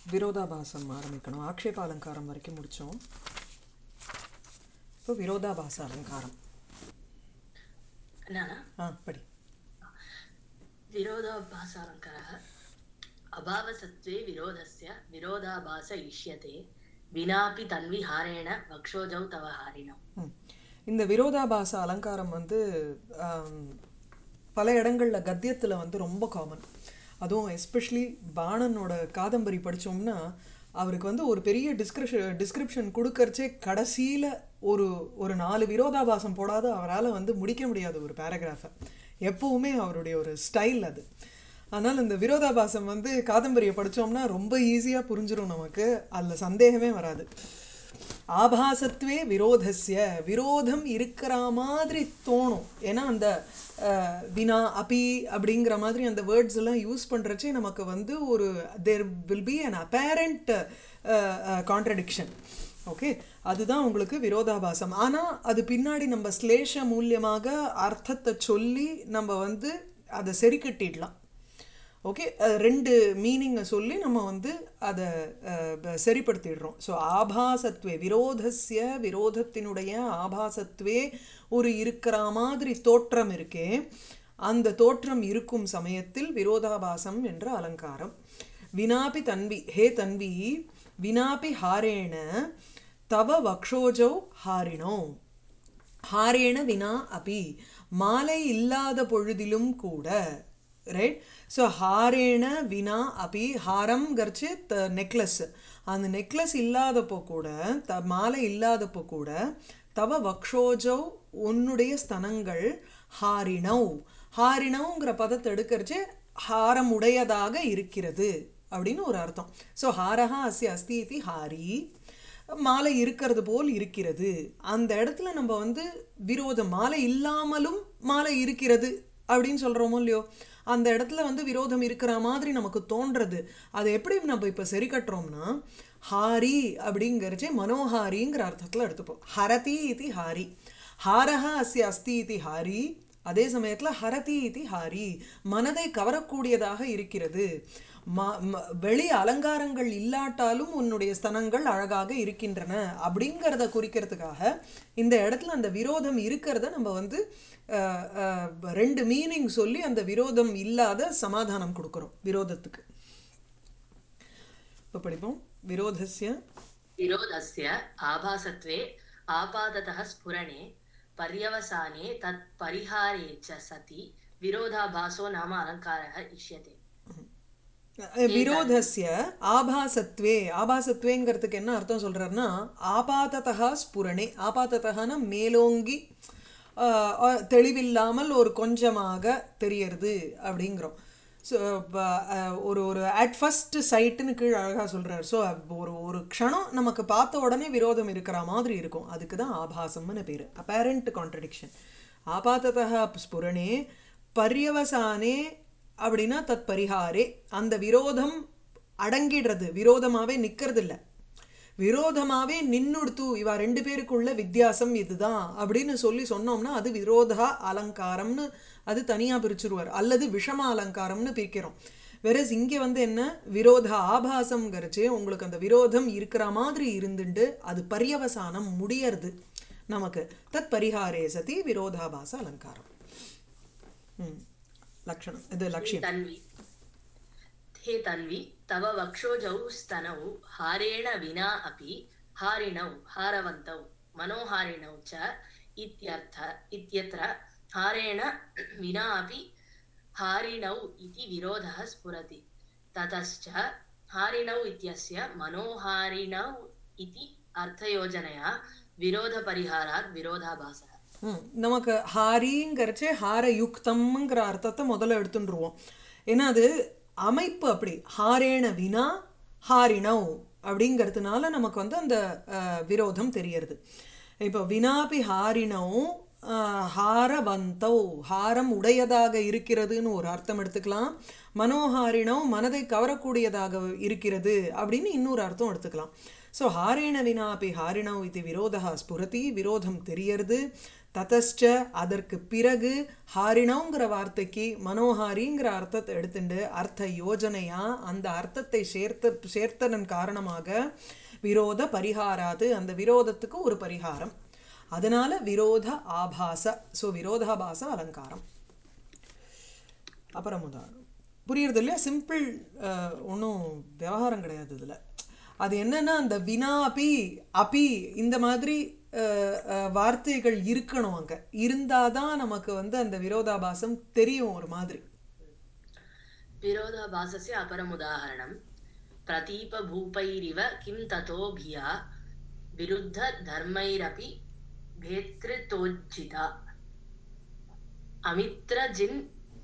விரோதாபாசம் ஆரம்பிக்கணும் ஆக்ஷேப அலங்காரம் வரைக்கும் முடித்தோம் இப்போ விரோதாபாச அலங்காரம் என்னன்னா ஆ படி विरोधाभासालङ्कारः अभावसत्त्वे विरोधस्य विरोधाभास इष्यते विनापि तन्विहारेण वक्षोजौ तव हारिणौ ம். இந்த விரோதாபாச அலங்காரம் வந்து ஆம், பல இடங்களில் கத்தியத்தில் வந்து ரொம்ப காமன் அதுவும் எஸ்பெஷலி பாணனோட காதம்பரி படித்தோம்னா அவருக்கு வந்து ஒரு பெரிய டிஸ்கிரிப்ஷன் டிஸ்கிரிப்ஷன் கொடுக்கறச்சே கடைசியில் ஒரு ஒரு நாலு விரோதாபாசம் போடாத அவரால் வந்து முடிக்க முடியாத ஒரு பேராகிராஃபை எப்பவுமே அவருடைய ஒரு ஸ்டைல் அது ஆனால் இந்த விரோதாபாசம் வந்து காதம்பரியை படித்தோம்னா ரொம்ப ஈஸியாக புரிஞ்சிரும் நமக்கு அதில் சந்தேகமே வராது ஆபாசத்வே விரோதஸ்ய விரோதம் இருக்கிற மாதிரி தோணும் ஏன்னா அந்த அஹ், வினா அபி அப்படிங்கிற மாதிரி அந்த வேர்ட்ஸ் எல்லாம் யூஸ் பண்ணுறச்சே நமக்கு வந்து ஒரு there will be an apparent contradiction okay அதுதான் உங்களுக்கு விரோதாபாசம் ஆனால் அது பின்னாடி நம்ம ஸ்லேஷ மூலியமாக அர்த்தத்தை சொல்லி நம்ம வந்து அதை சரி கட்டிடலாம் ஓகே ரெண்டு மீனிங்கை சொல்லி நம்ம வந்து அதை அஹ், ப- சரிப்படுத்திடுறோம் ஸோ ஆபாசத்வே விரோதஸ்ய விரோதத்தினுடைய ஆபாசத்வே ஒரு இருக்கிற மாதிரி தோற்றம் இருக்கே அந்த தோற்றம் இருக்கும் சமயத்தில் விரோதாபாசம் என்ற அலங்காரம் வினாபி தன்வி ஹே தன்வி வினாபி ஹாரேண தவ வக்ஷோஜௌ ஹாரிணோ ஹாரேண வினா அபி மாலை இல்லாத பொழுதிலும் கூட ரைட் ஸோ ஹாரேண வினா அபி ஹாரம் கர்ச்சு த நெக்லஸ் அந்த நெக்லஸ் இல்லாதப்போ கூட த மாலை இல்லாதப்போ கூட தவ வக்ஷோஜௌ உன்னுடைய ஸ்தனங்கள் ஹாரிணௌ ஹாரிணவுங்கிற பதத்தை எடுக்கறச்சு ஹாரம் உடையதாக இருக்கிறது அப்படின்னு ஒரு அர்த்தம் ஸோ ஹாரஹா அஸ்ய அஸ்தி இதி ஹாரி மாலை இருக்கிறது போல் இருக்கிறது அந்த இடத்துல நம்ம வந்து விரோதம் மாலை இல்லாமலும் மாலை இருக்கிறது அப்படின்னு சொல்கிறோமோ இல்லையோ அந்த இடத்துல வந்து விரோதம் இருக்கிற மாதிரி நமக்கு தோன்றது அதை எப்படி நம்ம இப்போ சரி கட்டுறோம்னா ஹாரி அப்படிங்கிறச்சே மனோஹாரிங்கிற அர்த்தத்தில் எடுத்துப்போம் ஹரதி இது ஹாரி ஹாரஹா அஸ்ய அஸ்தி இது ஹாரி அதே சமயத்தில் ஹரதி இது ஹாரி மனதை கவரக்கூடியதாக இருக்கிறது ம- ம- வெளி அலங்காரங்கள் இல்லாட்டாலும் உன்னுடைய ஸ்தனங்கள் அழகாக இருக்கின்றன அப்படிங்கிறத குறிக்கிறதுக்காக இந்த இடத்துல அந்த விரோதம் இருக்கிறத நம்ம வந்து அஹ், அஹ், ரெண்டு மீனிங் சொல்லி அந்த விரோதம் இல்லாத சமாதானம் கொடுக்குறோம் விரோதத்துக்கு இப்போ படிப்போம் விரோதஸ்ய विरोधस्य आभासत्वे आपादतः स्फुरणे पर्यवसाने तत् परिहारे च सति विरोधाभासो नाम अलङ्कारः इष्यते அஹ், விரோதஸ்ய ஆபாசத்வே ஆபாசத்வேங்கிறதுக்கு என்ன அர்த்தம் சொல்றாருன்னா ஆபாததா ஸ்புரணே ஆபாததகான மேலோங்கி அஹ், அஹ், தெளிவில்லாமல் ஒரு கொஞ்சமாக தெரியறது அப்படிங்கிறோம் ஸோ ஒரு ஒரு அட் ஃபர்ஸ்ட் சைட்டுன்னு கீழே அழகாக சொல்கிறார் ஸோ ஒரு ஒரு க்ஷணம் நமக்கு பார்த்த உடனே விரோதம் இருக்கிற மாதிரி இருக்கும் அதுக்கு தான் ஆபாசம்னு பேர் அப்பேரண்ட் கான்ட்ரடிக்ஷன் ஆபாத்ததா ஸ்புரணே பர்யவசானே அப்படின்னா தத் பரிகாரே அந்த விரோதம் அடங்கிடுறது விரோதமாகவே நிற்கிறது இல்லை விரோதமாவே நின்னுடுத்து இவா ரெண்டு பேருக்குள்ள வித்தியாசம் இதுதான் அப்படின்னு சொல்லி சொன்னோம்னா அது விரோதா அலங்காரம்னு அது தனியாக பிரிச்சுருவார் அல்லது விஷம அலங்காரம்னு பிரிக்கிறோம் வெரஸ் இங்கே வந்து என்ன விரோத ஆபாசம்ங்கிறச்சு உங்களுக்கு அந்த விரோதம் இருக்கிற மாதிரி இருந்துட்டு அது பரியவசானம் முடியறது நமக்கு தத் பரிகாரே சதி விரோதாபாச அலங்காரம் ம் லக்ஷணம் இது லட்சியம் तन्वि हे तन्वि तव वक्षोजौ स्तनौ हारेण विना अपि हारिणौ हारवन्तौ मनोहारिणौ च इत्यर्थ इत्यत्र हारेण विना अपि हारिणौ इति विरोधः स्फुरति ततश्च हारिणौ इत्यस्य मनोहारिणौ इति अर्थयोजनया विरोधपरिहारात् विरोधाभासः ம் நமக்கு ஹாரிங்கிறச்சே ஹார யுக்தம்ங்கிற அர்த்தத்தை முதல்ல எடுத்துட்டுருவோம் ஏன்னா அது அமைப்பு அப்படி ஹாரேண வினா ஹாரிணவ் அப்படிங்கிறதுனால நமக்கு வந்து அந்த அஹ், விரோதம் தெரியறது இப்போ வினாபி ஹாரிணவ் ஆஹ், ஹாரவந்தௌ ஹாரம் உடையதாக இருக்கிறதுன்னு ஒரு அர்த்தம் எடுத்துக்கலாம் மனோஹாரிணவ் மனதை கவரக்கூடியதாக இருக்கிறது அப்படின்னு இன்னொரு அர்த்தம் எடுத்துக்கலாம் ஸோ ஹாரேண வினாபி ஹாரிணவ் இது விரோதா ஸ்புரதி விரோதம் தெரியறது ததஸ்ச அதற்கு பிறகு ஹாரிணவுங்கிற வார்த்தைக்கு மனோஹாரிங்கிற அர்த்தத்தை எடுத்துண்டு அர்த்த யோஜனையா அந்த அர்த்தத்தை சேர்த்த சேர்த்ததன் காரணமாக விரோத பரிகாராது அந்த விரோதத்துக்கு ஒரு பரிகாரம் அதனால விரோத ஆபாச ஸோ விரோதாபாச அலங்காரம் அப்புறம் உதாரணம் புரியுறது இல்லையா சிம்பிள் ஒன்றும் விவகாரம் கிடையாது இதில் அது என்னன்னா அந்த வினா அபி அபி இந்த மாதிரி அஹ், அஹ், வார்த்தைகள் இருக்கணும் அங்கே இருந்தால் தான் நமக்கு வந்து அந்த விரோதாபாசம் தெரியும் ஒரு மாதிரி विरोधाभासस्य अपरमुदाहरणं प्रतीपभूपैरिव किं ततो भिया विरुद्धधर्मैरपि भेतृतोज्जिता अमित्रजिन्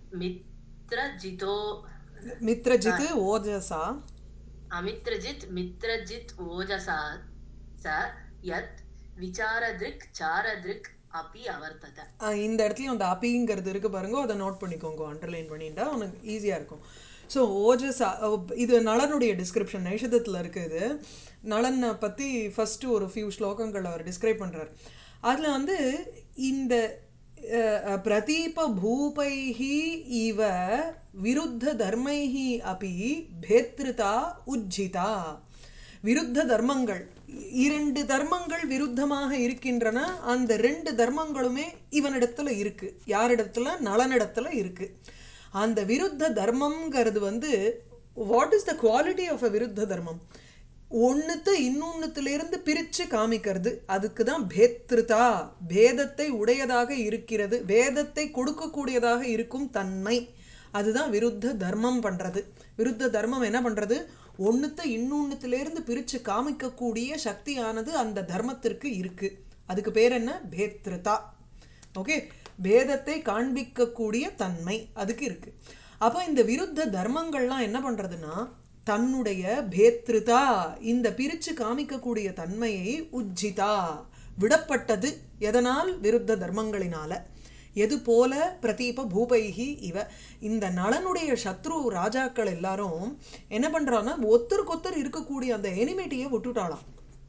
मित्रजितो மித்ரஜித்து ஓஜசா अमित्रजित् मित्रजित् ओजसा स यत् विचारदृक् चारदृक् अपि अवर्तत அஹ் இந்த இடத்துலையும் அந்த அபிங்கிறது இருக்கு பாருங்க அதை நோட் பண்ணிக்கோங்க அண்டர்லைன் பண்ணிட்டா உனக்கு ஈஸியாக இருக்கும் ஸோ ஓஜஸா அஹ் இது நளனுடைய டிஸ்கிரிப்ஷன் நைஷதத்தில் இருக்குது நளனை பற்றி ஃபஸ்ட்டு ஒரு ஃபியூ ஸ்லோகங்கள் அவர் டிஸ்கிரைப் பண்ணுறார் அதில் வந்து இந்த அஹ், அஹ், பிரதீப பூபைஹி இவ விருத்த தர்மைஹி அபி பேத்ருதா உஜ்ஜிதா விருத்த தர்மங்கள் இரண்டு தர்மங்கள் விருத்தமாக இருக்கின்றன அந்த ரெண்டு தர்மங்களுமே இவனிடத்துல இருக்கு யாரிடத்துல நலனிடத்துல இருக்கு அந்த விருத்த தர்மம்ங்கிறது வந்து what is the quality of a விருத்த தர்மம் ஒன்றுத்து இன்னொன்னுத்திலிருந்து பிரித்து காமிக்கிறது அதுக்கு தான் பேத்ருதா பேதத்தை உடையதாக இருக்கிறது வேதத்தை கொடுக்கக்கூடியதாக இருக்கும் தன்மை அதுதான் விருத்த தர்மம் பண்ணுறது விருத்த தர்மம் என்ன பண்ணுறது ஒன்றுத்தை இன்னொன்னுத்திலேருந்து பிரித்து காமிக்கக்கூடிய சக்தியானது அந்த தர்மத்திற்கு இருக்குது அதுக்கு பேர் என்ன பேத்ருதா ஓகே பேதத்தை காண்பிக்கக்கூடிய தன்மை அதுக்கு இருக்கு அப்போ இந்த விருத்த தர்மங்கள்லாம் என்ன பண்றதுன்னா தன்னுடைய பேத்ருதா இந்த பிரிச்சு காமிக்கக்கூடிய தன்மையை உஜ்ஜிதா விடப்பட்டது எதனால் விருத்த தர்மங்களினால எது போல பிரதீப பூபைகி இவ இந்த நலனுடைய சத்ரு ராஜாக்கள் எல்லாரும் என்ன பண்றான்னா ஒத்தருக்கொத்தர் இருக்கக்கூடிய அந்த எனிமிட்டியை விட்டுட்டாளாம்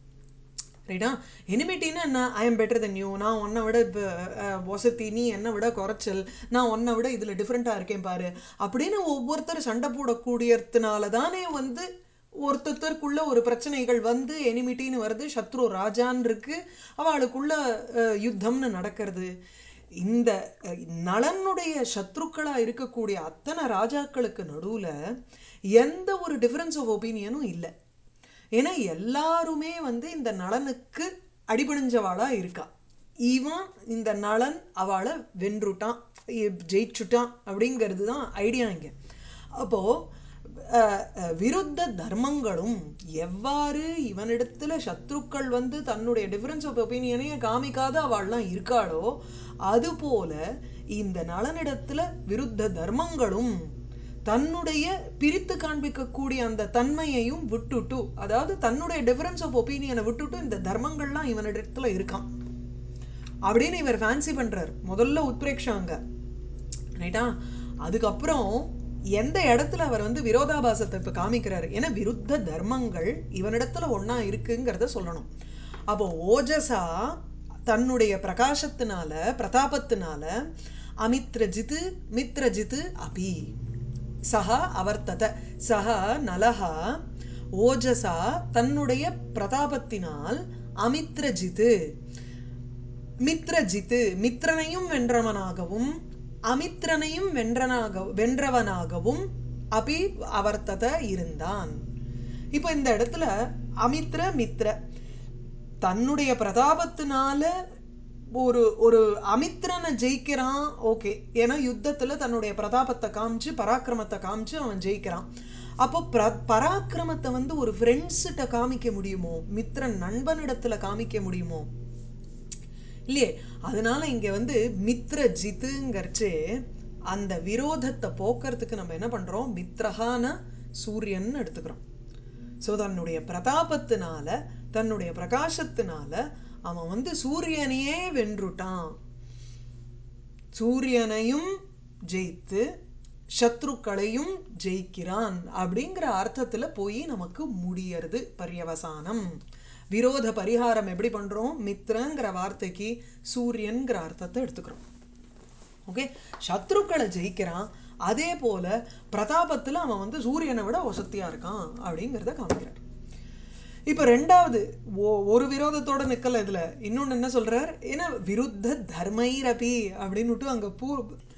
ரைட்டா எனிமிட்டின்னா என்ன I am better than you நான் உன்னை விட இப்போ வசதி நீ என்னை விட குறைச்சல் நான் உன்னை விட இதில் டிஃப்ரெண்ட்டாக இருக்கேன் பாரு அப்படின்னு ஒவ்வொருத்தர் சண்டை போடக்கூடியதுனால தானே வந்து ஒருத்தருக்குள்ள ஒரு பிரச்சனைகள் வந்து எனிமிட்டின்னு வருது சத்ரு ராஜான்னு இருக்கு அவளுக்குள்ள அஹ், யுத்தம்னு நடக்கிறது இந்த அஹ், நலனுடைய சத்ருக்களா இருக்கக்கூடிய அத்தனை ராஜாக்களுக்கு நடுவுல எந்த ஒரு டிஃபரன்ஸ் ஆஃப் ஒப்பீனியனும் இல்லை ஏன்னா எல்லாருமே வந்து இந்த நலனுக்கு அடிபணிஞ்சவாளா இருக்கா இவன் இந்த நலன் அவளை வென்றுட்டான் இ- ஜெயிச்சுட்டான் அப்படிங்கிறது தான் ஐடியா இங்க அப்போ அஹ், அஹ், விருத்த தர்மங்களும் எவ்வாறு இவனிடத்துல சத்ருக்கள் வந்து தன்னுடைய டிஃபரன்ஸ் ஆஃப் ஒப்பீனியனையும் காமிக்காத அவள்லாம் இருக்காளோ அதுபோல இந்த நலனிடத்துல விருத்த தர்மங்களும் தன்னுடைய பிரித்து காண்பிக்கக்கூடிய அந்த தன்மையையும் விட்டுட்டு அதாவது தன்னுடைய டிஃபரன்ஸ் ஆஃப் ஒப்பீனியனை விட்டுட்டு இந்த தர்மங்கள்லாம் இவனிடத்துல இருக்கான் அப்படின்னு இவர் ஃபேன்சி பண்றார் முதல்ல உத்பிரேக்ஷாங்க ரைட்டா அதுக்கப்புறம் எந்த இடத்துல அவர் வந்து விரோதாபாசத்தை இப்போ காமிக்கிறாரு ஏன்னா விருத்த தர்மங்கள் இவனிடத்துல ஒண்ணா இருக்குங்கிறத சொல்லணும் அப்போ ஓஜசா தன்னுடைய பிரகாசத்தினால பிரதாபத்தினால அமித்ரஜித்து மித்ரஜித்து அபி சஹ அவர்த்தத சஹ நலஹா ஓஜசா தன்னுடைய பிரதாபத்தினால் அமித்ரஜித்து மித்ரஜித்து மித்ரனையும் வென்றவனாகவும் அமித்ரனையும் வென்றனாக வென்றவனாகவும் அபி அவர்த்தத இருந்தான் இப்போ இந்த இடத்துல அமித்ர மித்ர தன்னுடைய பிரதாபத்தினால ஒரு ஒரு அமித்ரனை ஜெயிக்கிறான் ஓகே ஏன்னா யுத்தத்துல தன்னுடைய பிரதாபத்தை காமிச்சு பராக்கிரமத்தை காமிச்சு அவன் ஜெயிக்கிறான் அப்போ பிர பராக்கிரமத்தை வந்து ஒரு ஃப்ரெண்ட்ஸ்கிட்ட காமிக்க முடியுமோ மித்ரன் நண்பனிடத்துல காமிக்க முடியுமோ இல்லையே அதனால இங்க வந்து மித்ர ஜித்துங்கிறச்சு அந்த விரோதத்தை போக்குறதுக்கு நம்ம என்ன பண்றோம் மித்ரஹான சூரியன் எடுத்துக்கிறோம் ஸோ தன்னுடைய பிரதாபத்தினால தன்னுடைய பிரகாசத்தினால அவன் வந்து சூரியனையே வென்றுட்டான் சூரியனையும் ஜெயித்து சத்ருக்களையும் ஜெயிக்கிறான் அப்படிங்கிற அர்த்தத்துல போய் நமக்கு முடியறது பரியவசானம் விரோத பரிகாரம் எப்படி பண்றோம் மித்ரங்கிற வார்த்தைக்கு சூரியன்கிற அர்த்தத்தை எடுத்துக்கிறோம் ஓகே சத்ருக்களை ஜெயிக்கிறான் அதே போல பிரதாபத்துல அவன் வந்து சூரியனை விட வசத்தியா இருக்கான் அப்படிங்கிறத காமிக்கிறார் இப்ப ரெண்டாவது ஒ- ஒரு விரோதத்தோட நிக்கல இதுல இன்னொன்னு என்ன சொல்றார் ஏன்னா விருத்த தர்மைரபி அப்படின்னுட்டு அங்க பூ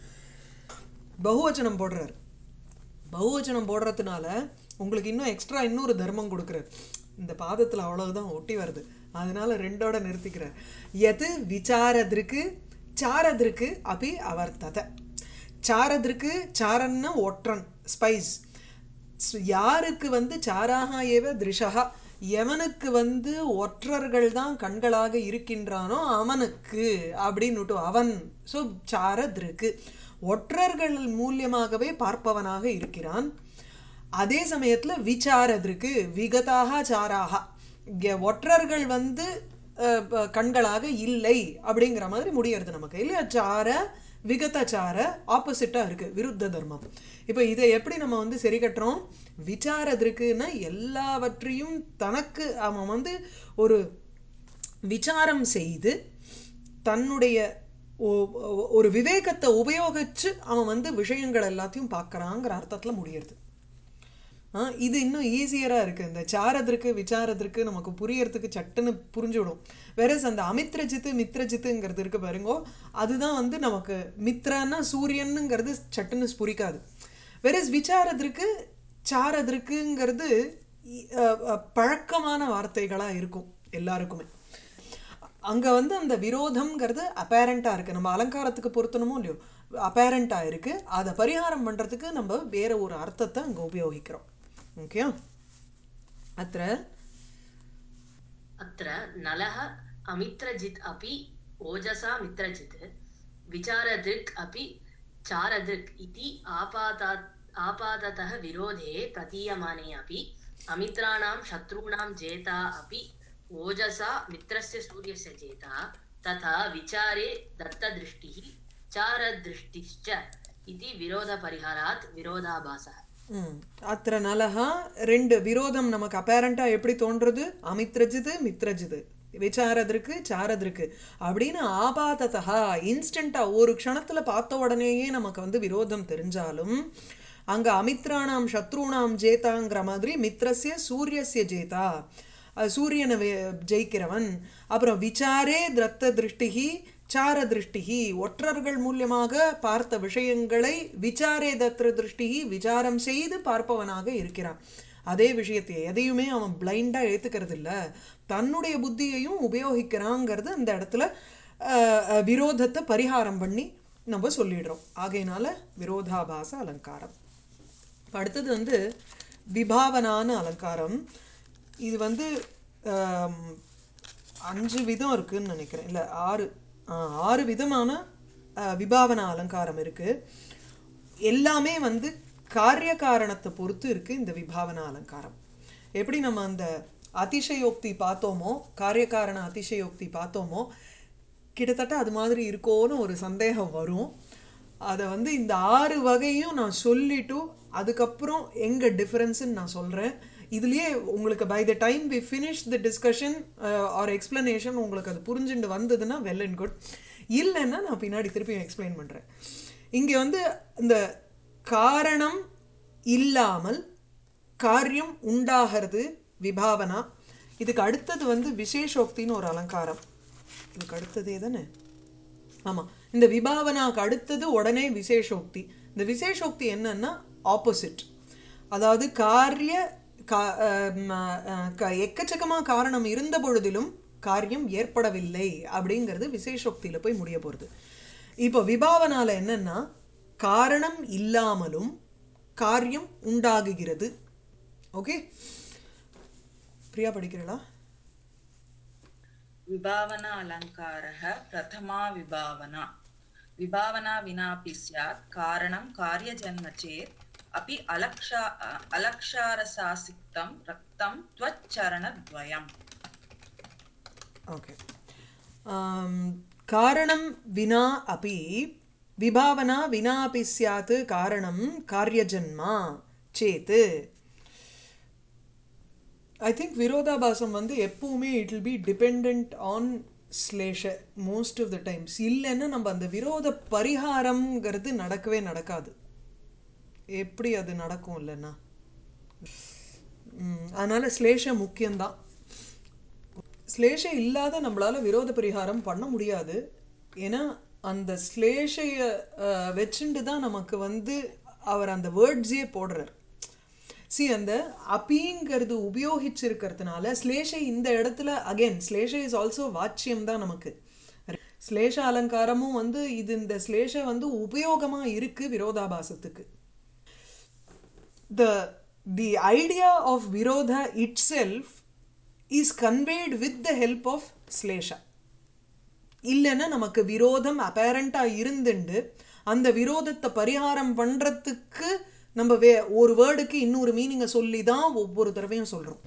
பகுவச்சனம் போடுறார் பகுவச்சனம் போடுறதுனால உங்களுக்கு இன்னும் எக்ஸ்ட்ரா இன்னொரு தர்மம் கொடுக்குறார் இந்த பாதத்துல அவ்வளவுதான் ஒட்டி வருது அதனால ரெண்டோட நிறுத்திக்கிறார் எது விசாரதிருக்கு சாரதிருக்கு அப்படி அவர்த்தத சாரதிருக்கு சாரன்னா ஒற்றன் ஸ்பைஸ் யாருக்கு வந்து சாராக ஏவ திருஷா எவனுக்கு வந்து ஒற்றர்கள் தான் கண்களாக இருக்கின்றானோ அவனுக்கு அப்படின்னுட்டு அவன் ஸோ சாரதிருக்கு ஒற்றர்கள் மூலியமாகவே பார்ப்பவனாக இருக்கிறான் அதே சமயத்துல விசாரதிருக்கு விகதாக சாராக இங்க ஒற்றர்கள் வந்து அஹ், ப- கண்களாக இல்லை அப்படிங்கிற மாதிரி முடியறது நமக்கு இல்லையா சார விகதாச்சார ஆப்போசிட்டா இருக்கு விருத்த தர்மம் இப்போ இதை எப்படி நம்ம வந்து சரி கட்டுறோம் விசாரதிருக்குன்னா எல்லாவற்றையும் தனக்கு அவன் வந்து ஒரு விசாரம் செய்து தன்னுடைய ஒ- ஒ- ஒரு விவேகத்தை உபயோகிச்சு அவன் வந்து விஷயங்கள் எல்லாத்தையும் பார்க்கறாங்கிற அர்த்தத்துல முடியறது ஆ, இது இன்னும் ஈஸியரா இருக்கு இந்த சாரதற்கு விசாரதற்கு நமக்கு புரியறதுக்கு சட்டுன்னு புரிஞ்சுவிடும் வேறஸ் அந்த அமித்ரஜித்து மித்ரஜித்துங்கிறது இருக்கு பாருங்கோ அதுதான் வந்து நமக்கு மித்ரான்னா சூரியனுங்கிறது சட்டுன்னு புரிக்காது வேறஸ் விசாரதற்கு சாரதற்குங்கிறது இ- அ, அ, பழக்கமான வார்த்தைகளா இருக்கும் எல்லாருக்குமே அங்க வந்து அந்த விரோதம்ங்கிறது அப்பேரண்டா இருக்கு நம்ம அலங்காரத்துக்கு பொருத்தணுமோ இல்லையோ அப்பேரண்டா இருக்கு அதை பரிகாரம் பண்றதுக்கு நம்ம வேற ஒரு அர்த்தத்தை அங்க உபயோகிக்கிறோம் ஓகே அത്ര अत्र नलः अमित्रजित् अपि ओजसा मित्रजित् विचारदृक् अपि चारदृक् इति आपातात् आपाततः विरोधे प्रतीयमाने अपि अमित्राणां शत्रूणां जेता अपि ओजसा मित्रस्य सूर्यस्य जेता तथा विचारे दत्तदृष्टिः चारदृष्टिश्च इति विरोधपरिहारात् विरोधाभासः ம் அத்திர நலஹா ரெண்டு விரோதம் நமக்கு அப்பேரண்டா எப்படி தோன்றது அமித்ரஜிது மித்ரஜிது விசாரதற்கு சாரதற்கு அப்படின்னு ஆபாததா இன்ஸ்டண்டா ஒரு க்ஷணத்துல பார்த்த உடனேயே நமக்கு வந்து விரோதம் தெரிஞ்சாலும் அங்க அமித்ராணாம் சத்ருணாம் ஜேதாங்கிற மாதிரி மித்ரஸ்ய சூரியஸ்ய ஜேதா அது சூரியனை வே- ஜெயிக்கிறவன் அப்புறம் விசாரே திரத்த திருஷ்டிகி சார திருஷ்டிகி ஒற்றர்கள் மூலியமாக பார்த்த விஷயங்களை விசாரே தத்ர திருஷ்டிகி விசாரம் செய்து பார்ப்பவனாக இருக்கிறான் அதே விஷயத்தை எதையுமே அவன் பிளைண்டா ஏத்துக்கிறது இல்ல தன்னுடைய புத்தியையும் உபயோகிக்கிறாங்கிறது அந்த இடத்துல அஹ், அஹ், விரோதத்தை பரிகாரம் பண்ணி நம்ம சொல்லிடுறோம் ஆகையினால விரோதாபாச அலங்காரம் இப்ப அடுத்தது வந்து விபாவனான அலங்காரம் இது வந்து ஆம், அஞ்சு விதம் இருக்குன்னு நினைக்கிறேன் இல்லை ஆறு ஆ, ஆறு விதமான ஆ, விபாவனா அலங்காரம் இருக்கு எல்லாமே வந்து காரிய காரணத்தை பொறுத்து இருக்கு இந்த விபாவனா அலங்காரம் எப்படி நம்ம அந்த அதிசயோக்தி பார்த்தோமோ காரியகாரண அதிசயோக்தி பார்த்தோமோ கிட்டத்தட்ட அது மாதிரி இருக்கோன்னு ஒரு சந்தேகம் வரும் அதை வந்து இந்த ஆறு வகையும் நான் சொல்லிட்டு அதுக்கப்புறம் எங்க டிஃபரன்ஸ்ன்னு நான் சொல்றேன் இதுலயே உங்களுக்கு by the time we finish the discussion or explanation உங்களுக்கு அது புரிஞ்சுட்டு வந்ததுன்னா வெல் அண்ட் குட் இல்லைன்னா நான் பின்னாடி திருப்பி எக்ஸ்பிளைன் பண்றேன் இங்க வந்து இந்த காரணம் இல்லாமல் காரியம் உண்டாகிறது விபாவனா இதுக்கு அடுத்தது வந்து விசேஷோக்தின்னு ஒரு அலங்காரம் இதுக்கு அடுத்ததே தானே ஆமா இந்த விபாவனாக்கு அடுத்தது உடனே விசேஷோக்தி இந்த விசேஷோக்தி என்னன்னா ஆப்போசிட் அதாவது காரிய கா- ஆம், அஹ், க- எக்கச்சக்கமா காரணம் இருந்த பொழுதிலும் காரியம் ஏற்படவில்லை அப்படிங்கிறது விசேஷோக்தியில போய் முடிய போறது இப்போ விபாவனால என்னன்னா காரணம் இல்லாமலும் காரியம் உண்டாகுகிறது ஓகே பிரியா படிக்கிறீங்களா विभावना अलङ्कारः प्रथमा विभावना विभावना विनापि स्यात् कारणं कार्यजन्म चेत् अपि अलक्षा अलक्षारसासिक्तं रक्तं त्वच्चरणद्वयम् ஓகே காரணம் வினா அப்பி விபாவனா வினாபி ஸ்யாத் காரணம் காரியஜன்மா சேத்து ஐ திங்க் விரோதாபாசம் வந்து எப்பவுமே it will be depend on ஸ்லேஷ மோஸ்ட் ஆஃப் த டைம்ஸ் இல்லைன்னா நம்ம அந்த விரோத பரிகாரம்ங்கிறது நடக்கவே நடக்காது எப்படி அது நடக்கும் இல்லைன்னா ம், அதனால ஸ்லேஷ முக்கியம்தான் ஸ்லேஷ இல்லாத நம்மளால விரோத பரிகாரம் பண்ண முடியாது ஏன்னா அந்த ஸ்லேஷைய அஹ், வச்சுண்டு தான் நமக்கு வந்து அவர் அந்த வேர்ட்ஸே போடுறார் சி அந்த அப்பிங்கிறது உபயோகிச்சிருக்கிறதுனால ஸ்லேஷை இந்த இடத்துல அகைன் ஸ்லேஷ இஸ் ஆல்சோ வாச்சியம் தான் நமக்கு ஸ்லேஷ அலங்காரமும் வந்து இது இந்த ஸ்லேஷ வந்து உபயோகமா இருக்கு விரோதாபாசத்துக்கு the the idea of virodha itself is conveyed with the help of ஸ்லேஷா இல்லைன்னா நமக்கு விரோதம் அப்பேரண்டாக இருந்துண்டு அந்த விரோதத்தை பரிகாரம் பண்ணுறதுக்கு நம்ம வே ஒரு வேர்டுக்கு இன்னொரு மீனிங்கை சொல்லி தான் ஒவ்வொரு தடவையும் சொல்கிறோம்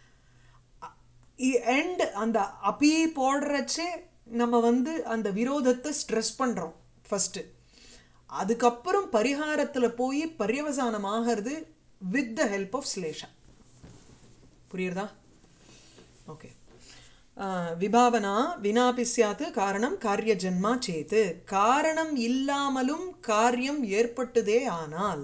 அண்ட் அந்த அப்பி போடுறச்சே நம்ம வந்து அந்த விரோதத்தை ஸ்ட்ரெஸ் பண்ணுறோம் ஃபஸ்ட்டு அதுக்கப்புறம் பரிகாரத்தில் போய் பர்யவசானம் ஆகிறது வித் த ஹெல்ப் ஆஃப் ஸ்லேஷா புரியுறதா ஓகே விபாவனா வினாபி சியாத் காரணம் காரிய ஜென்மா சேத்து காரணம் இல்லாமலும் காரியம் ஏற்பட்டுதே ஆனால்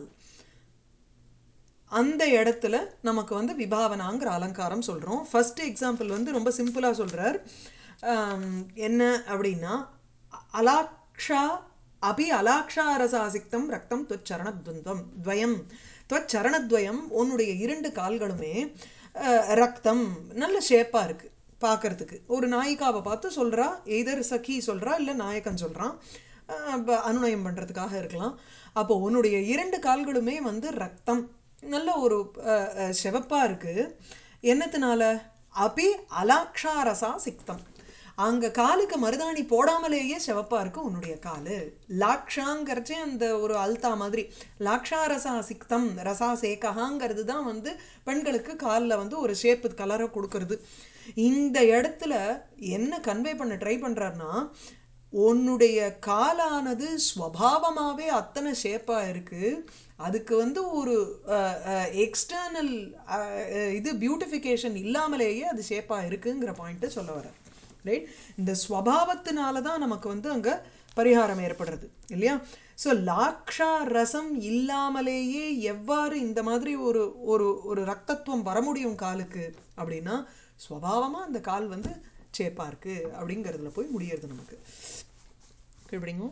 அந்த இடத்துல நமக்கு வந்து விபாவனாங்கிற அலங்காரம் சொல்கிறோம் ஃபர்ஸ்ட் எக்ஸாம்பிள் வந்து ரொம்ப சிம்பிளாக சொல்கிறார் என்ன அப்படின்னா அலாக்ஷா அபி அலாக்ஷாரசாசிக்தம் ரக்தம் துவச்சரணத்வந்தம் துவயம் துவச்சரணத்வயம் உன்னுடைய இரண்டு கால்களுமே அஹ், ரக்தம் நல்ல ஷேப்பாக இருக்குது பார்க்கறதுக்கு ஒரு நாயிகாவை பார்த்து சொல்கிறா எய்தர் சఖி சொல்கிறா இல்லை நாயகன் சொல்கிறான் அனுநயம் பண்ணுறதுக்காக இருக்கலாம் அப்போ உன்னுடைய இரண்டு கால்களுமே வந்து ரத்தம் நல்ல ஒரு செவப்பாக இருக்குது என்னத்தினால அபி அலாக்ஷாரசா சிக்தம் அங்கே காலுக்கு மருதாணி போடாமலேயே செவப்பா இருக்கு உன்னுடைய காலு லாக்ஷாங்கிறச்சே அந்த ஒரு அல்தா மாதிரி லாக்ஷா ரசா சிக்தம் ரசா சேகஹாங்கிறது தான் வந்து பெண்களுக்கு காலில் வந்து ஒரு ஷேப்பு கலரை கொடுக்கறது இந்த இடத்துல என்ன கன்வே பண்ண ட்ரை பண்ணுறாருன்னா உன்னுடைய காலானது ஸ்வபாவமாகவே அத்தனை ஷேப்பாக இருக்குது அதுக்கு வந்து ஒரு எக்ஸ்டர்னல் இது பியூட்டிஃபிகேஷன் இல்லாமலேயே அது ஷேப்பாக இருக்குங்கிற பாயிண்ட்டை சொல்ல வர்றார் ரைட் இந்த ஸ்வபாவத்தினால தான் நமக்கு வந்து அங்கே பரிகாரம் ஏற்படுறது இல்லையா ஸோ லாக்ஷா ரசம் இல்லாமலேயே எவ்வாறு இந்த மாதிரி ஒரு ஒரு ஒரு ரத்தத்துவம் வர முடியும் காலுக்கு அப்படின்னா ஸ்வபாவமாக அந்த கால் வந்து சேப்பாக இருக்குது அப்படிங்கிறதுல போய் முடியறது நமக்கு எப்படிங்க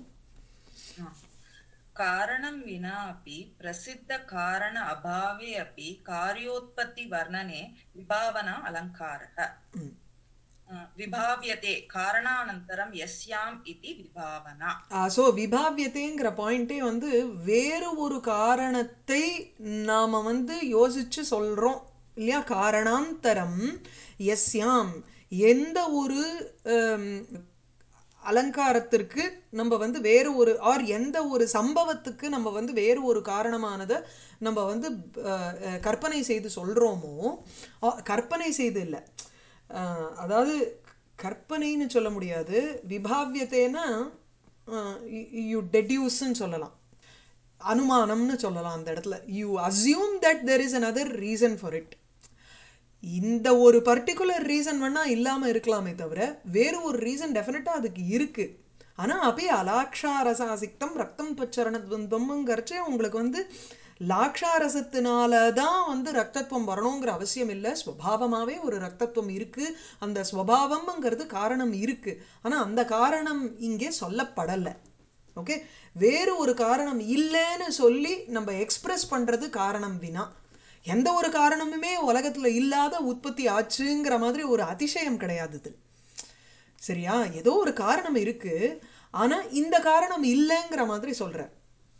कारणं विना अपि प्रसिद्धकारण अभावे अपि कार्योत्पत्तिवर्णने विभावना अलङ्कारः ம் अ, विभाव्यते कारणानन्तरं यस्याम् इति विभावना ஸோ விபாவியத்தைங்கிற பாயிண்ட்டே வந்து வேறு ஒரு காரணத்தை நாம் வந்து யோசிச்சு சொல்கிறோம் இல்லையா காரணாந்தரம் எஸ்யாம் எந்த ஒரு ஹம், அலங்காரத்திற்கு நம்ம வந்து வேறு ஒரு ஆர் எந்த ஒரு சம்பவத்துக்கு நம்ம வந்து வேறு ஒரு காரணமானதை நம்ம வந்து அஹ், அஹ், கற்பனை செய்து சொல்கிறோமோ கற்பனை செய்து இல்லை அஹ், அதாவது கற்பனைன்னு சொல்ல முடியாது விபாவியத்தைன்னா யூ டெடியூஸ்ன்னு சொல்லலாம் அனுமானம்னு சொல்லலாம் அந்த இடத்துல you assume that there is another reason for it இந்த ஒரு பர்டிகுலர் ரீசன் வேணா இல்லாமல் இருக்கலாமே தவிர வேறு ஒரு ரீசன் டெஃபினட்டாக அதுக்கு இருக்கு ஆனால் அப்பயே அலாக்ஷாரசாசிக்தம் ரத்தம் துவச்சரணத்வந்தம்ங்கிறச்சே உங்களுக்கு வந்து லாக்ஷாரசத்தினால தான் வந்து ரக்தத்துவம் வரணுங்கிற அவசியம் இல்லை ஸ்வபாவமாகவே ஒரு ரக்தத்துவம் இருக்குது அந்த ஸ்வபாவம்ங்கிறது காரணம் இருக்குது ஆனால் அந்த காரணம் இங்கே சொல்லப்படலை ஓகே வேறு ஒரு காரணம் இல்லைன்னு சொல்லி நம்ம எக்ஸ்பிரஸ் பண்ணுறது காரணம் வினா எந்த ஒரு காரணமுமே உலகத்தில் இல்லாத உற்பத்தி ஆச்சுங்கிற மாதிரி ஒரு அதிசயம் கிடையாது இது சரியா ஏதோ ஒரு காரணம் இருக்கு ஆனால் இந்த காரணம் இல்லைங்கிற மாதிரி சொல்கிறார்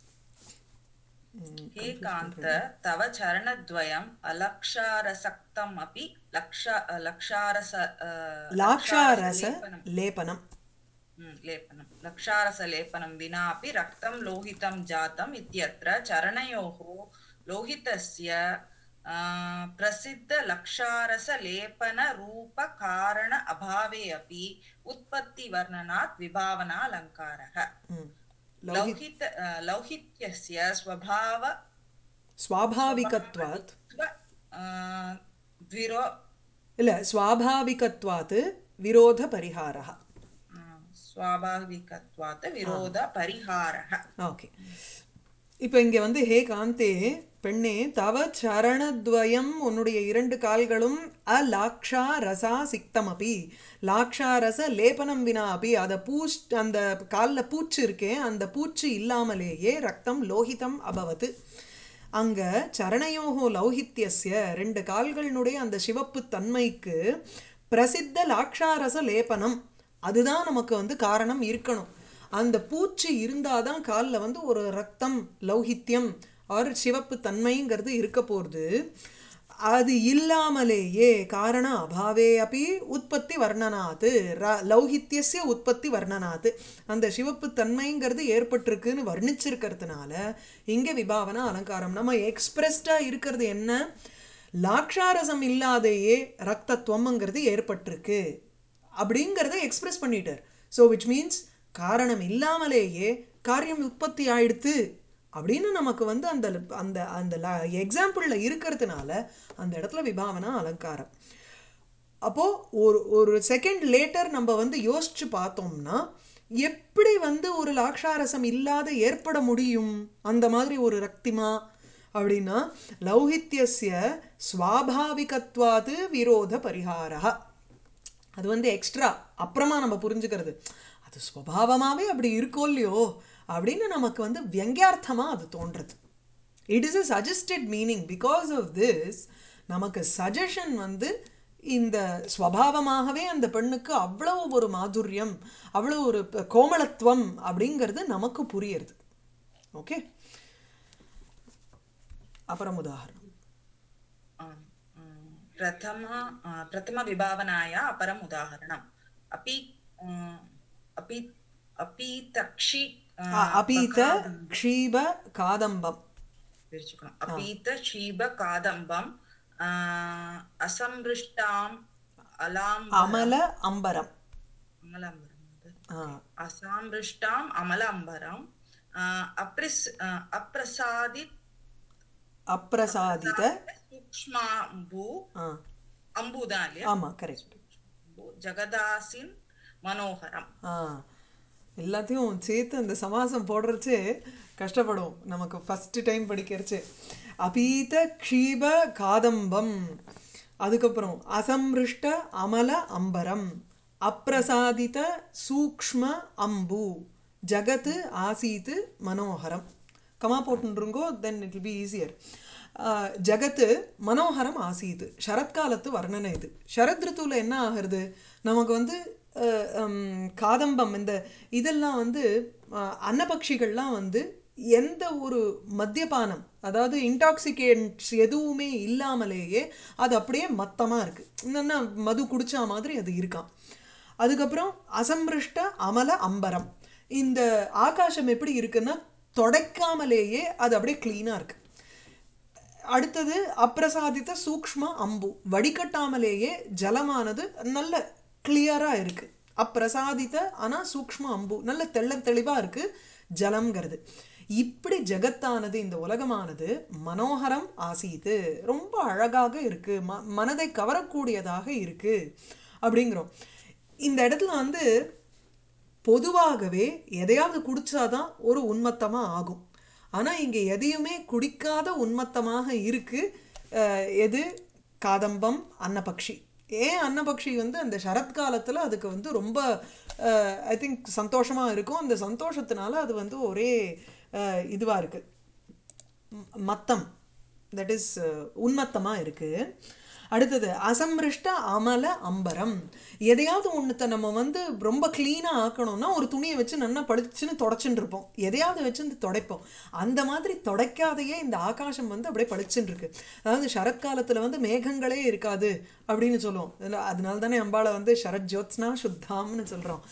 हे कान्त तव चरणद्वयम् अलक्षारसक्तम् अपि लक्ष लक्षारस अ, லாக்ஷாரச लक्षारसलेपनं லேபனம் हम्म, लेपनं लक्षारसलेपनं विनापि रक्तं लोहितं जातम् इत्यत्र चरणयोः लोहितस्य आ, प्रसिद्धलक्षारसलेपनरूपकारण अभावे अपि उत्पत्तिवर्णनात् विभावना अलङ्कारः ம் लौहित अ, लौहित्यस्य स्वभाव ஸ்வாபாவிகத்வாத் स्व- अ, द्विरो இல்லை ஸ்வாபாவிகத்வாத் விரோத பரிகாரः अ, स्वाभाविकत्वात् विरोधपरिहारः ஓகே இப்போ இங்கே வந்து ஹே காந்தே பெண்ணே தவ சரணத்வயம் உன்னுடைய இரண்டு கால்களும் அ லாக்ஷா ரசா சிக்தமபி லாக்ஷா ரச லேபனம் வினா அபி அதை பூச் அந்த காலில் பூச்சு இருக்கே அந்த பூச்சு இல்லாமலேயே ரத்தம் லோகிதம் அபவத் அங்கே சரணையோகோ லௌகித்யஸ்ய ரெண்டு கால்களினுடைய அந்த சிவப்பு தன்மைக்கு பிரசித்த லாக்ஷாரச லேபனம் அதுதான் நமக்கு வந்து காரணம் இருக்கணும் அந்த பூச்சி இருந்தால் தான் காலில் வந்து ஒரு ரத்தம் லௌகித்யம் ஆர் சிவப்பு தன்மைங்கிறது இருக்க போகிறது அது இல்லாமலேயே காரண அபாவே அப்படி உற்பத்தி வர்ணனாத்து ர லௌகித்யஸ்ய உற்பத்தி வர்ணனாத்து அந்த சிவப்பு தன்மைங்கிறது ஏற்பட்டிருக்குன்னு வர்ணிச்சிருக்கிறதுனால இங்கே விபாவன அலங்காரம் நம்ம எக்ஸ்பிரஸ்டாக இருக்கிறது என்ன லாக்ஷாரசம் இல்லாதையே ரக்தத்துவம்ங்கிறது ஏற்பட்டிருக்கு அப்படிங்கிறத எக்ஸ்பிரஸ் பண்ணிட்டார் ஸோ விச் மீன்ஸ் காரணம் இல்லாமலேயே காரியம் உற்பத்தி ஆயிடுத்து அப்படின்னு நமக்கு வந்து அந்த அந்த அந்த எக்ஸாம்பிளில் இருக்கிறதுனால அந்த இடத்துல விபாவனா அலங்காரம் அப்போது ஒரு ஒரு செகண்ட் லேட்டர் நம்ம வந்து யோசிச்சு பார்த்தோம்னா எப்படி வந்து ஒரு லாக்ஷாரசம் இல்லாத ஏற்பட முடியும் அந்த மாதிரி ஒரு ரக்திமா அப்படின்னா லௌகித்யஸ்ய ஸ்வாபாவிகத்வாது விரோத பரிகாரா அது வந்து எக்ஸ்ட்ரா அப்புறமா நம்ம புரிஞ்சுக்கிறது அது ஸ்வபாவமாகவே அப்படி இருக்கோ இல்லையோ அப்படின்னு நமக்கு வந்து வியங்கியார்த்தமாக அது தோன்றுறது it is a suggested meaning because of this நமக்கு சஜஷன் வந்து இந்த ஸ்வபாவமாகவே அந்த பெண்ணுக்கு அவ்வளோ ஒரு மாதுரியம் அவ்வளோ ஒரு ப- கோமளத்துவம் அப்படிங்கிறது நமக்கு புரியுறது ஓகே அப்புறம் உதாரணம் आम्, अम्, प्रथम अ, प्रथमविभावनाय अपरम् उदाहरणम् अपि अ, अपि अपीतक्षि अ, ஆ, அபீத बकादं- க்ஷீப காதம்பம் பிரிச்சுக்கணும். अपीत क्षीब कादम्बम् अ, असमृष्टाम् अलाम् அமல அம்பரம் अमलाम्बरम् அது. ஆ असामृष्टाम् अमलाम्बरम् अ, अप्रिस् अ, अप्रसादि அப்பிரசாதித सूक्ष्माम्बु ஆ அம்புதான் இல்லையா ஆமாம் கரெக்ட் ஜெகதாசின் மனோகரம் ஆ எல்லாத்தையும் சேர்த்து அந்த சமாசம் போடுறச்சே கஷ்டப்படும் நமக்கு ஃபஸ்ட்டு டைம் படிக்கிறச்சே அபீத க்ஷீப காதம்பம் அதுக்கப்புறம் அசம்ருஷ்ட அமல அம்பரம் அப்பிரசாதித சூக்ஷ்ம அம்பு ஜகத்து ஆசீத்து மனோகரம் கமா போட்டுருங்கோ then it will be easier ஜகத்து மனோகரம் ஆசீது சரத்காலத்து வர்ணனை இது சரத் ரித்துவில் என்ன ஆகிறது நமக்கு வந்து அஹ், ஹம், காதம்பம் இந்த இதெல்லாம் வந்து அஹ், அன்னபக்ஷிகள்லாம் வந்து எந்த ஒரு மத்தியபானம் அதாவது இன்டாக்சிகேன்ட்ஸ் எதுவுமே இல்லாமலேயே அது அப்படியே மத்தமாக இருக்குது என்னென்னா மது குடிச்சா மாதிரி அது இருக்கான் அதுக்கப்புறம் அசம்பிருஷ்ட அமல அம்பரம் இந்த ஆகாசம் எப்படி இருக்குன்னா தொடைக்காமலேயே அது அப்படியே க்ளீனாக இருக்கு அடுத்தது அப்பிரசாதித்த சூக்ஷ்ம அம்பு வடிகட்டாமலேயே ஜலமானது நல்ல கிளியராக இருக்கு அப்பிரசாதித்த ஆனால் சூக்ஷ்ம அம்பு நல்ல தெள்ள தெளிவாக இருக்கு ஜலம்ங்கிறது இப்படி ஜெகத்தானது இந்த உலகமானது மனோகரம் ஆசீத்து ரொம்ப அழகாக இருக்கு ம மனதை கவரக்கூடியதாக இருக்கு அப்படிங்கிறோம் இந்த இடத்துல வந்து பொதுவாகவே எதையாவது குடிச்சாதான் ஒரு உன்மத்தமாக ஆகும் ஆனால் இங்கே எதையுமே குடிக்காத உன்மத்தமாக இருக்கு அஹ், எது காதம்பம் அன்னபக்ஷி ஏன் அன்னபக்ஷி வந்து அந்த சரத்காலத்தில் அதுக்கு வந்து ரொம்ப ஐ திங்க் சந்தோஷமாக இருக்கும் அந்த சந்தோஷத்தினால அது வந்து ஒரே இதுவாக இருக்குது மத்தம் தட் இஸ் உன்மத்தமாக இருக்குது அடுத்தது அசம்பிருஷ்ட அமல அம்பரம் எதையாவது ஒன்றுத்த நம்ம வந்து ரொம்ப க்ளீனாக ஆக்கணும்னா ஒரு துணியை வச்சு நல்லா பளிச்சுன்னு தொடச்சுன்னு இருப்போம் எதையாவது வச்சு வந்து துடைப்போம் அந்த மாதிரி துடைக்காதையே இந்த ஆகாசம் வந்து அப்படியே பளிச்சுன்னு இருக்கு அதாவது சரத்காலத்தில் வந்து மேகங்களே இருக்காது அப்படின்னு சொல்லுவோம் இதுல- அதனால தானே அம்பாளை வந்து சரத் ஜோத்ஸ்னா சுத்தாம்னு சொல்கிறோம்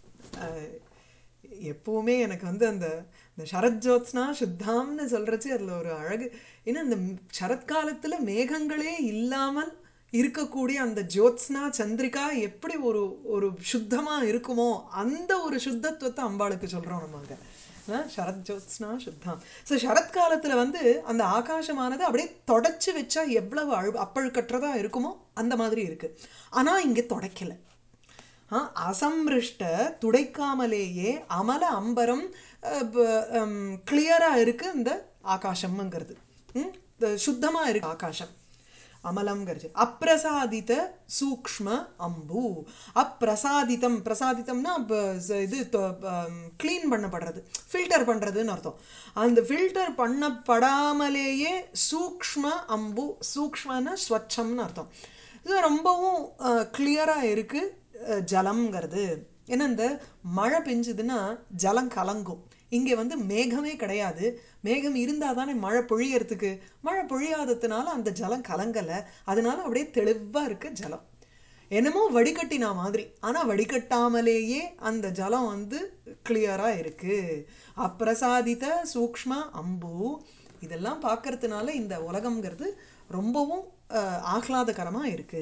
எப்பவுமே எனக்கு வந்து அந்த இந்த சரத் ஜோத்ஸ்னா சுத்தாம்னு சொல்கிறச்சு அதில் ஒரு அழகு ஏன்னா இந்த ம்- சரத்காலத்தில் மேகங்களே இல்லாமல் இருக்கக்கூடிய அந்த ஜோத்ஸ்னா சந்திரிகா எப்படி ஒரு ஒரு சுத்தமாக இருக்குமோ அந்த ஒரு சுத்தத்துவத்தை அம்பாளுக்கு சொல்கிறோம் நம்ம அங்கே அஹ் சரத் ஜோத்ஸ்னா சுத்தாம் ஸோ சரத்காலத்தில் வந்து அந்த ஆகாசமானது அப்படியே தொடச்சி வச்சா எவ்வளவு அழு அப்பழுக்கற்றதா இருக்குமோ அந்த மாதிரி இருக்கு ஆனால் இங்கே தொடக்கலை ஆ, அசம்ருஷ்ட துடைக்காமலேயே அமல அம்பரம் கிளியராக இருக்கு இந்த ஆகாசம்ங்கிறது ம், இந்த சுத்தமா இருக்கு ஆகாசம் அமலம்ங்கிறது அப்பிரசாதித சூக்ஷ்ம அம்பு அப்பிரசாதிதம் பிரசாதித்தம்னா ப- ச- இது க்ளீன் பண்ணப்படுறது ஃபில்டர் பண்ணுறதுன்னு அர்த்தம் அந்த ஃபில்டர் பண்ணப்படாமலேயே சூக்ஷ்ம அம்பு சூக்ஷ்மன்னா ஸ்வச்சம்னு அர்த்தம் இது ரொம்பவும் கிளியராக இருக்குது ஜலம்ங்கிறது ஏன்னா இந்த மழை பெஞ்சுதுன்னா ஜலம் கலங்கும் இங்கே வந்து மேகமே கிடையாது மேகம் இருந்தால் தானே மழை பொழியறதுக்கு மழை பொழியாததுனால அந்த ஜலம் கலங்கலை அதனால அப்படியே தெளிவாக இருக்கு ஜலம் என்னமோ வடிகட்டினா மாதிரி ஆனால் வடிகட்டாமலேயே அந்த ஜலம் வந்து கிளியராக இருக்கு அப்பிரசாதித சூக்ஷ்ம அம்பு இதெல்லாம் பார்க்கறதுனால இந்த உலகம்ங்கிறது ரொம்பவும் அஹ், ஆஹ்லாதகரமா இருக்கு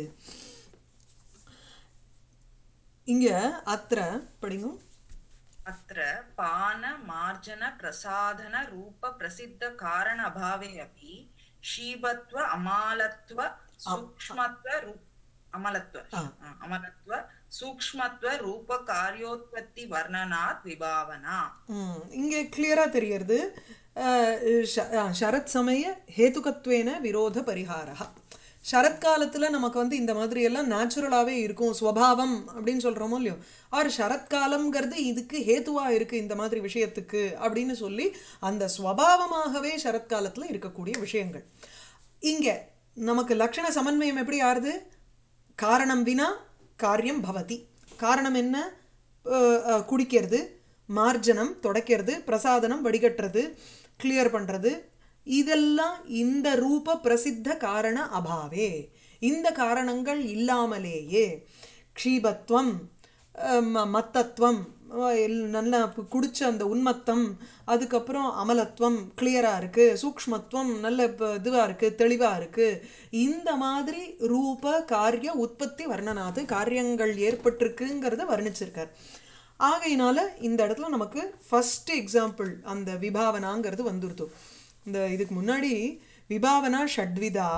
இங்க அத்திர படிங்க अत्र पान मार्जन प्रसाधन रूप प्रसिद्ध कारण अभावे अपि शीबत्व अमालत्व सूक्ष्मत्व रू- अमलत्व आ. आ, अमलत्व सूक्ष्मत्व रूप कार्योत्पत्ति वर्णनात् विभावना ம், இங்கே கிளியராக தெரியறது அஹ், ஷ- அஹ், சரத் சமய ஹேதுகத்வேன விரோத பரிகாரா சரத்காலத்தில் நமக்கு வந்து இந்த மாதிரி எல்லாம் நேச்சுரலாகவே இருக்கும் ஸ்வபாவம் அப்படின்னு சொல்கிறோமோ இல்லையோ ஆர் சரத்காலம்ங்கிறது இதுக்கு ஹேத்துவாக இருக்குது இந்த மாதிரி விஷயத்துக்கு அப்படின்னு சொல்லி அந்த ஸ்வபாவமாகவே சரத்காலத்தில் இருக்கக்கூடிய விஷயங்கள் இங்கே நமக்கு லக்ஷண சமன்வயம் எப்படி ஆறுது காரணம் வினா காரியம் பவதி காரணம் என்ன அஹ், அஹ், குடிக்கிறது மார்ஜனம் தொடக்கிறது பிரசாதனம் வடிகட்டுறது கிளியர் பண்ணுறது இதெல்லாம் இந்த ரூப பிரசித்த காரண அபாவே இந்த காரணங்கள் இல்லாமலேயே க்ஷீபத்வம் அஹ், ம- மத்தத்துவம் அஹ், எல்- நல்லா பு- குடிச்ச அந்த உன்மத்தம் அதுக்கப்புறம் அமலத்துவம் கிளியராக இருக்குது சூக்ஷ்மத்துவம் நல்ல இதுவாக இருக்குது தெளிவாக இருக்குது இந்த மாதிரி ரூப காரிய உற்பத்தி வர்ணனாது காரியங்கள் ஏற்பட்டிருக்குங்கிறத வர்ணிச்சிருக்கார் ஆகையினால இந்த இடத்துல நமக்கு ஃபர்ஸ்ட் எக்ஸாம்பிள் அந்த விபாவனாங்கிறது வந்துருது இந்த இதுக்கு முன்னாடி விபாவனா ஷட்விதா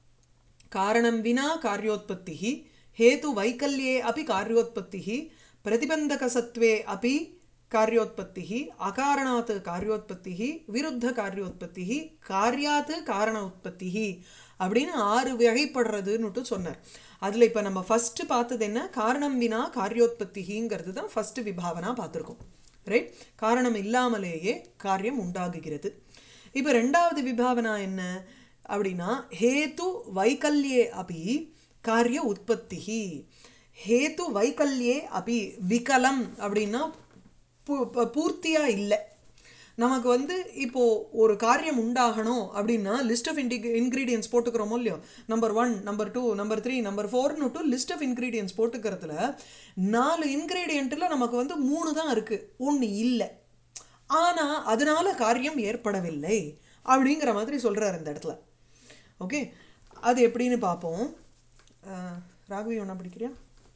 காரணம் வினா காரியோத்பத்திः हेतु वैकल्ये अपि कार्योत्पत्तिः प्रतिबन्धकसत्त्वे अपि कार्योत्पत्तिः अकारणात् कार्योत्पत्तिः विरुद्धकार्योत्पत्तिः कार्यात् காரண உற்பத்திः அப்படின்னு ஆறு வகைப்படுறதுன்னுட்டு சொன்னார் அதில் இப்போ நம்ம ஃபஸ்ட்டு பார்த்தது என்ன காரணம் வினா காரியோத்பத்திங்கிறது தான் ஃபஸ்ட்டு விபாவனா பார்த்துருக்கோம் ரைட் காரணம் இல்லாமலேயே காரியம் உண்டாகுகிறது இப்போ ரெண்டாவது விபாவனா என்ன அப்படின்னா ஹேத்து வைக்கல்யே அபி காரிய உற்பத்திஹி ஹேத்து வைக்கல்யே அபி விகலம் அப்படின்னா பூ- ப- பூர்த்தியா இல்லை நமக்கு வந்து இப்போ ஒரு காரியம் உண்டாகணும் அப்படின்னா லிஸ்ட் ஆஃப் இன்டி இன்க்ரீடியன்ஸ் போட்டுக்கிறோமோ இல்லையோ number one number two number three number ஃபோர்னு டூ லிஸ்ட் ஆஃப் இன்க்ரீடியன்ஸ் போட்டுக்கிறதுல நாலு இன்க்ரீடியண்ட்டில் நமக்கு வந்து மூணு தான் இருக்குது ஒன்று இல்லை ஆனால் அதனால காரியம் ஏற்படவில்லை அப்படிங்கிற மாதிரி சொல்கிறார் இந்த இடத்துல ஓகே அது எப்படின்னு பார்ப்போம் அஹ், ராகவி ஒன்றா படிக்கிறியா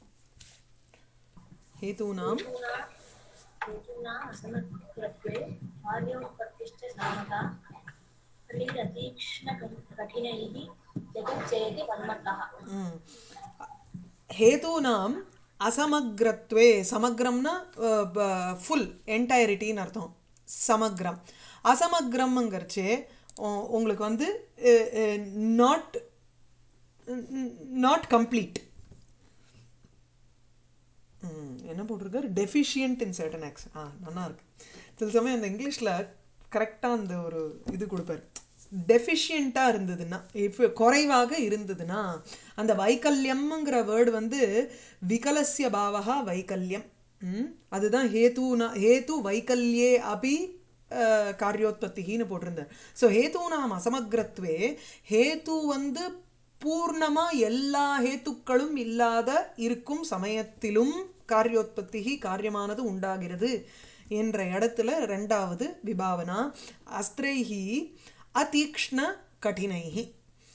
हेतूनां हेतूना असमत्वत्वे कार्योत्पत्तिश्च सर्वथा क्रीडतीक्ष्णकठिनैः जगच्चेति मन्मथः ம். ஹேதூனாம் அசமக்ரத்வே சமக்ரம்னா ஃபுல் என்டையரிட்டின்னு அர்த்தம் சமக்ரம் அசமக்ரம்ங்கிறச்சு உ- உங்களுக்கு வந்து நாட் நாட் கம்ப்ளீட் என்ன போட்டிருக்காரு டெஃபிஷியன்ட் இன் சர்டன் ஆக்ஸ் ஆ நல்லா இருக்கு சில சமயம் அந்த இங்கிலீஷில் கரெக்டாக அந்த ஒரு இது கொடுப்பார் டெஃபிஷியண்ட்டாக இருந்ததுன்னா இஃப் குறைவாக இருந்ததுன்னா அந்த வைக்கல்யம்ங்கிற வேர்டு வந்து விகலசிய பாவகா வைக்கல்யம் ம்? அதுதான் ஹேத்துனா ஹேத்து வைக்கல்யே அபி அஹ், காரியோத்பத்தின்னு போட்டிருந்தார் ஸோ ஹேத்துனாம் அசமக்ரத்வே ஹேத்து வந்து பூர்ணமா எல்லா ஹேத்துக்களும் இல்லாத இருக்கும் சமயத்திலும் காரியோத்பத்தி காரியமானது உண்டாகிறது என்ற இடத்துல ரெண்டாவது விபாவனா அஸ்திரைஹி அதீக்ஷ்ண கடினைஹி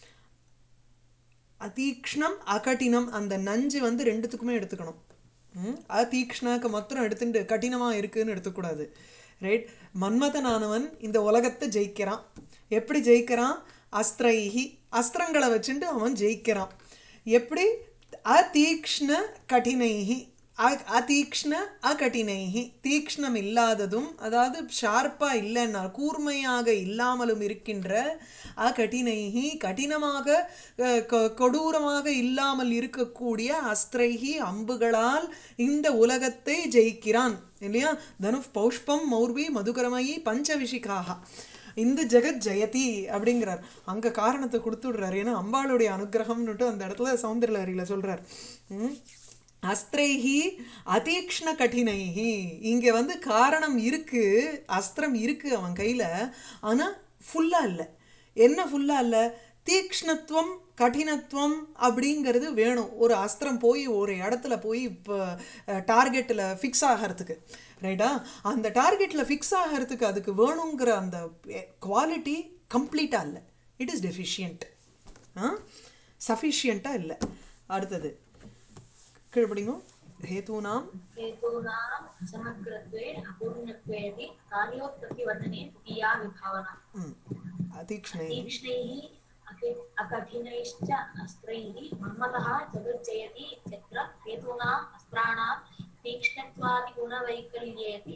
அதீக்ஷ்ணம் அகடினம் அந்த நஞ்சு வந்து ரெண்டுத்துக்குமே எடுத்துக்கணும் ம்? அதீக்ஷ்ணக்கு மாத்திரம் எடுத்துட்டு கடினமாக இருக்குன்னு எடுத்துக்கூடாது ரைட் மன்மதனானவன் இந்த உலகத்தை ஜெயிக்கிறான் எப்படி ஜெயிக்கிறான் அஸ்திரைஹி அஸ்திரங்களை வச்சுட்டு அவன் ஜெயிக்கிறான் எப்படி அதீக்ஷ்ண கடினைஹி அ- அதீக்ஷ்ண அகடினைஹி தீக்ஷ்ணம் இல்லாததும் அதாவது ஷார்ப்பா இல்லைன்னா கூர்மையாக இல்லாமலும் இருக்கின்ற அகடினைஹி கடினமாக அஹ், கொ- கொடூரமாக இல்லாமல் இருக்கக்கூடிய அஸ்திரைஹி அம்புகளால் இந்த உலகத்தை ஜெயிக்கிறான் இல்லையா தனுஷ் பௌஷ்பம் மௌர்வி மதுகரமயி பஞ்சவிஷிகாக இந்த ஜெகத் ஜெயதி அப்படிங்கிறார் அங்க காரணத்தை கொடுத்துடுறாரு ஏன்னா அம்பாளுடைய அனுகிரகம்னுட்டு அந்த இடத்துல சௌந்தரலஹரியில சொல்றார் ம்? அஸ்திரைஹி அதீக்ஷ்ண கடினைஹி இங்க வந்து காரணம் இருக்கு அஸ்திரம் இருக்கு அவன் கையில ஆனா ஃபுல்லா இல்லை என்ன ஃபுல்லா இல்லை தீக்ஷ்ணத்துவம் கடினத்துவம் அப்படிங்கிறது வேணும் ஒரு அஸ்திரம் போய் ஒரு இடத்துல போய் இப்போ டார்கெட்டில் ஃபிக்ஸ் ஆகிறதுக்கு ரைட்டா அந்த டார்கெட்டில் ஃபிக்ஸ் ஆகிறதுக்கு அதுக்கு வேணுங்கிற அந்த குவாலிட்டி கம்ப்ளீட்டாக இல்லை இட் இஸ் டெஃபிஷியன்ட் ஆ சஃபிஷியண்ட்டாக இல்லை அடுத்தது கீழ்படிங்க ஹேதூனாம் हेतूनाम् असमग्रत्वे अपूर्णत्वेऽपि कार्योत्पत्तिवर्णने तृतीया विभावना ம் அதீக்ஷ்ணை तीक्ष्णैः अकि- अकठिनैश्च अस्त्रैः मन्मथः जगज्जयति इत्यत्र हेतूनाम् अस्त्राणां तीक्ष्णत्वादिगुणवैकल्येऽपि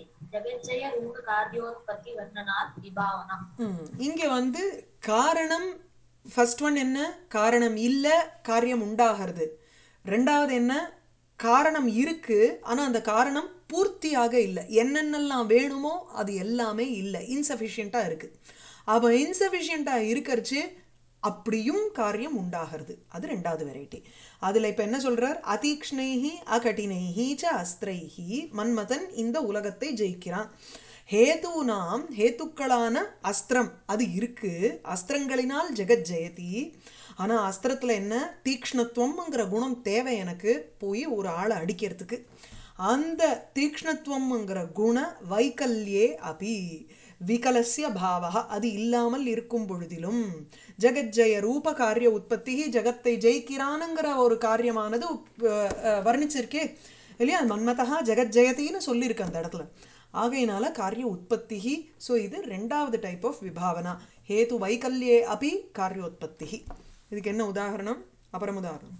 जगज्जयरूपकार्योत्पत्तिवर्णनात् विभावना ம் இங்கே வந்து காரணம் ஃபர்ஸ்ட் ஒன் என்ன காரணம் இல்லை காரியம் உண்டாகிறது ரெண்டாவது என்ன காரணம் இருக்கு ஆனால் அந்த காரணம் பூர்த்தியாக இல்லை என்னென்னலாம் வேணுமோ அது எல்லாமே இல்லை இன்சஃபிஷியண்ட்டாக இருக்கு அப்போ இன்சஃபிஷியண்ட்டாக இருக்கறச்சு அப்படியும் காரியம் உண்டாகிறது அது ரெண்டாவது வெரைட்டி அதில் இப்போ என்ன சொல்றார் அதீக்ஷ்ணைஹி அகடினைஹி ச அஸ்திரைஹி மன்மதன் இந்த உலகத்தை ஜெயிக்கிறான் ஹேதுனாம் ஹேத்துக்களான அஸ்திரம் அது இருக்கு அஸ்திரங்களினால் ஜெகத் ஜெயதி ஆனா அஸ்திரத்துல என்ன தீக்ஷ்ணத்துவம்ங்கிற குணம் தேவை எனக்கு போய் ஒரு ஆளை அடிக்கிறதுக்கு அந்த தீக்ஷ்ணத்துவம்ங்கிற குண வைக்கல்யே அபி விகலசிய பாவக அது இல்லாமல் இருக்கும் பொழுதிலும் ஜெகஜ்ஜய ரூப காரிய உற்பத்தி ஜெகத்தை ஜெயிக்கிறானுங்கிற ஒரு காரியமானது அஹ், அஹ், வர்ணிச்சிருக்கே இல்லையா மன்மதா ஜெகஜ்ஜயத்தின்னு சொல்லியிருக்கு அந்த இடத்துல ஆகையினால காரிய உற்பத்தி ஸோ இது ரெண்டாவது டைப் ஆஃப் விபாவனா ஹேது வைக்கல்யே அபி காரியோத்பத்தி இதுக்கு என்ன உதாரணம் அப்புறம் உதாரணம்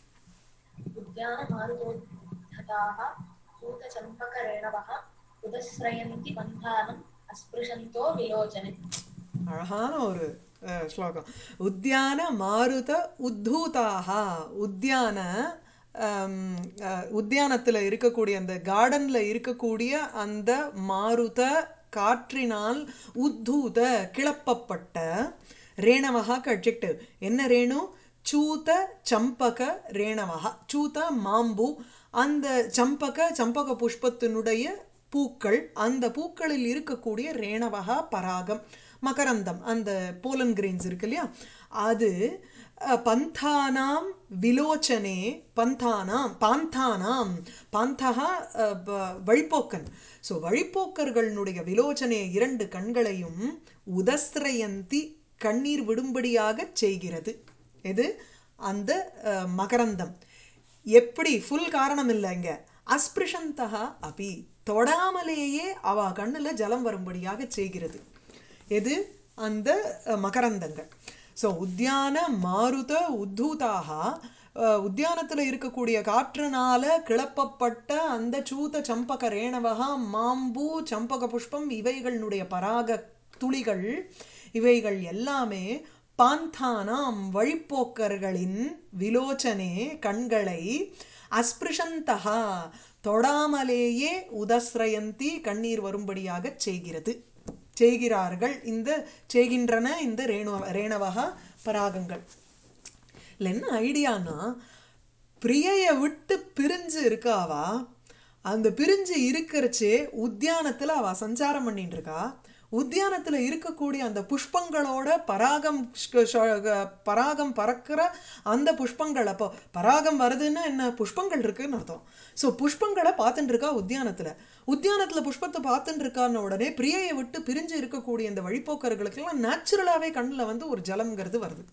उद्यानमारुतोद्धताः सूतचम्पकरेणवः उदस्रयन्ति बन्धानम् अस्पृशन्तो विलोचने அழகான ஒரு அஹ், ஸ்லோகம் உத்தியான மாருத உத்தூதாக உத்தியான உத்தியானத்தில் இருக்கக்கூடிய அந்த கார்டனில் இருக்கக்கூடிய அந்த மாருத காற்றினால் உத்தூத கிளப்பப்பட்ட ரேணவகா அட்ஜெக்டிவ் என்ன ரேணு சூத சம்பக ரேணவகா சூத மாம்பு அந்த சம்பக சம்பக புஷ்பத்தினுடைய பூக்கள் அந்த பூக்களில் இருக்கக்கூடிய ரேணவகா பராகம் மகரந்தம் அந்த போலன் கிரெயின்ஸ் இருக்கு இல்லையா அது அஹ், பந்தானாம் விலோச்சனே பந்தானாம் பாந்தானாம் பாந்தகா அஹ், ப- வழிப்போக்கன் ஸோ வழிப்போக்கர்களுடைய விலோச்சனே இரண்டு கண்களையும் உதஸ்ரயந்தி கண்ணீர் விடும்படியாக செய்கிறது எது அந்த அஹ், மகரந்தம் எப்படி ஃபுல் காரணம் இல்லைங்க அஸ்பிருஷந்தகா அபி தொடாமலேயே அவ கண்ணுல ஜலம் வரும்படியாக செய்கிறது எது அந்த அஹ், மகரந்தங்கள் ஸோ உத்தியான மாருத உத்தூதாக உத்தியானத்தில் இருக்கக்கூடிய காற்றுனால கிளப்பப்பட்ட அந்த சூத சம்பக ரேணவகா மாம்பூ சம்பக புஷ்பம் இவைகளுடைய பராக துளிகள் இவைகள் எல்லாமே பாந்தானாம் வழிப்போக்கர்களின் விலோச்சனே கண்களை அஸ்பிருஷந்தகா தொடாமலேயே உதஸ்ரயந்தி கண்ணீர் வரும்படியாக செய்கிறது செய்கிறார்கள் இந்த செய்கின்றன இந்த ரேணு ரேணவகா பராகங்கள் இல்லை என்ன ஐடியானா பிரியைய விட்டு பிரிஞ்சு இருக்காவா அந்த பிரிஞ்சு இருக்கிறச்சே உத்தியானத்தில் அவ சஞ்சாரம் பண்ணிட்டு இருக்கா உத்தியானத்தில் இருக்கக்கூடிய அந்த புஷ்பங்களோட பராகம் ஷ்- ஷ- பராகம் பறக்கிற அந்த புஷ்பங்கள் அப்போ பராகம் வருதுன்னா என்ன புஷ்பங்கள் இருக்குன்னு அர்த்தம் ஸோ புஷ்பங்களை பார்த்துட்டு இருக்கா உத்தியானத்தில் உத்தியானத்தில் புஷ்பத்தை பார்த்துட்டு இருக்கான்னு உடனே பிரியையை விட்டு பிரிஞ்சு இருக்கக்கூடிய இந்த வழிப்போக்கர்களுக்கெல்லாம் நேச்சுரலாகவே கண்ணில் வந்து ஒரு ஜலம்ங்கிறது வருது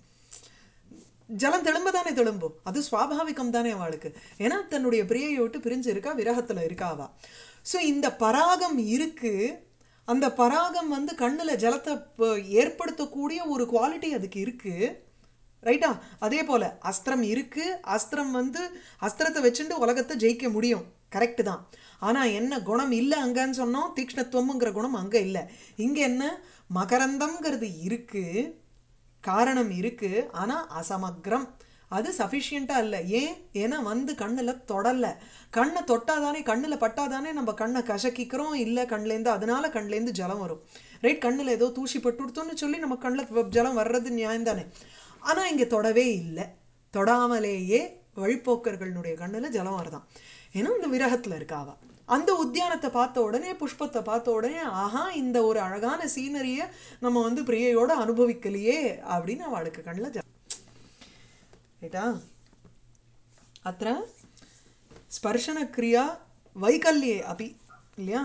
ஜலம் தெளும்ப தானே தெளும்பும் அது சுவாபாவிகம் தானே அவளுக்கு ஏன்னா தன்னுடைய பிரியையை விட்டு பிரிஞ்சு இருக்கா விரகத்தில் இருக்கா அவ ஸோ இந்த பராகம் இருக்கு அந்த பராகம் வந்து கண்ணுல ஜலத்தை ப- ஏற்படுத்தக்கூடிய ஒரு குவாலிட்டி அதுக்கு இருக்கு ரைட்டா அதே போல அஸ்திரம் இருக்கு அஸ்திரம் வந்து அஸ்திரத்தை வச்சுட்டு உலகத்தை ஜெயிக்க முடியும் கரெக்டு தான் ஆனா என்ன குணம் இல்லை அங்கன்னு சொன்னோம் தீக்ஷ்ணத்துவம்ங்கிற குணம் அங்க இல்லை இங்க என்ன மகரந்தம்ங்கிறது இருக்கு காரணம் இருக்கு ஆனா அசமக்ரம் அது சஃபிஷியண்டா இல்லை ஏன் ஏன்னா வந்து கண்ணுல தொடல கண்ணை தொட்டாதானே கண்ணுல பட்டாதானே நம்ம கண்ணை கசக்கிக்கிறோம் இல்லை கண்லேருந்து அதனால கண்லேருந்து ஜலம் வரும் ரைட் கண்ணுல ஏதோ தூசி பட்டுடுத்தோன்னு சொல்லி நம்ம கண்ணில் ஜலம் வர்றது நியாயம் தானே ஆனா இங்க தொடவே இல்லை தொடாமலேயே வழிப்போக்கர்களுடைய கண்ணுல ஜலம் வருதாம் ஏன்னா இந்த விரகத்துல இருக்காவா அந்த உத்தியானத்தை பார்த்த உடனே புஷ்பத்தை பார்த்த உடனே ஆஹா இந்த ஒரு அழகான சீனரியை நம்ம வந்து பிரியையோட அனுபவிக்கலையே அப்படின்னு அவளுக்கு கண்ணில் ஜலம் ரைட்டா அத்த ஸ்பர்ஷனக்ரியா வைகல்யே அபி இல்லையா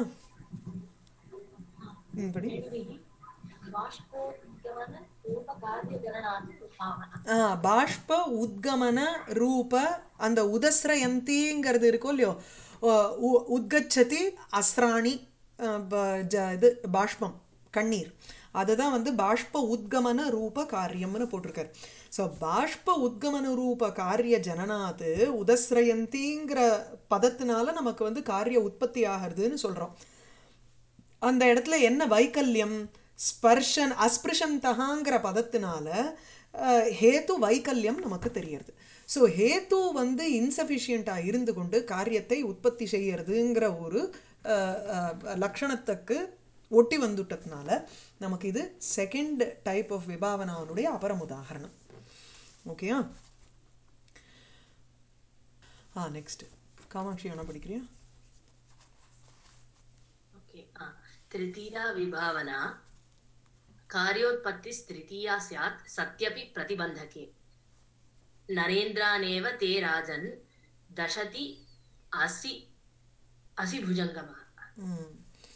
ம், படி बाष्पोद्गमन रूपकार्यगणनात् भावना ஆ, பாஷ்ப உத்கமன ரூப அந்த உதஸ்ரயந்திங்கிறது இருக்கும் இல்லையோ உ- உ- உத்கச்சதி அஸ்ராணி ஆ, ப- ஜ- இது பாஷ்பம் கண்ணீர் அதுதான் வந்து பாஷ்ப உத்கமன ரூப காரியம்னு போட்டிருக்காரு ஸோ பாஷ்ப உத்கமன ரூப காரிய ஜனநாத் உதஸ்ரயந்திங்கிற பதத்தினால நமக்கு வந்து காரிய உற்பத்தி ஆகிறதுன்னு சொல்கிறோம் அந்த இடத்துல என்ன வைக்கல்யம் ஸ்பர்ஷன் அஸ்பிருஷந்தகாங்கிற பதத்தினால அஹ், ஹேத்து வைக்கல்யம் நமக்கு தெரியறது ஸோ ஹேத்து வந்து இன்சஃபிஷியண்ட்டாக இருந்து கொண்டு காரியத்தை உற்பத்தி செய்யறதுங்கிற ஒரு அஹ், அஹ், லக்ஷணத்துக்கு ஒட்டி வந்துட்டதுனால நமக்கு இது செகண்ட் டைப் ஆஃப் விபாவனாவனுடைய அபரம் உதாகரணம் ஓகேயா ஆ நெக்ஸ்ட் காமாட்சி என்ன படிக்கிறியா ओके आ, तृतीया विभावना कार्योत्पत्तिस्तृतीया स्यात् सत्यपि प्रतिबन्धके नरेन्द्रानेव ते राजन् दशति असि असि भुजङ्गमः ம்.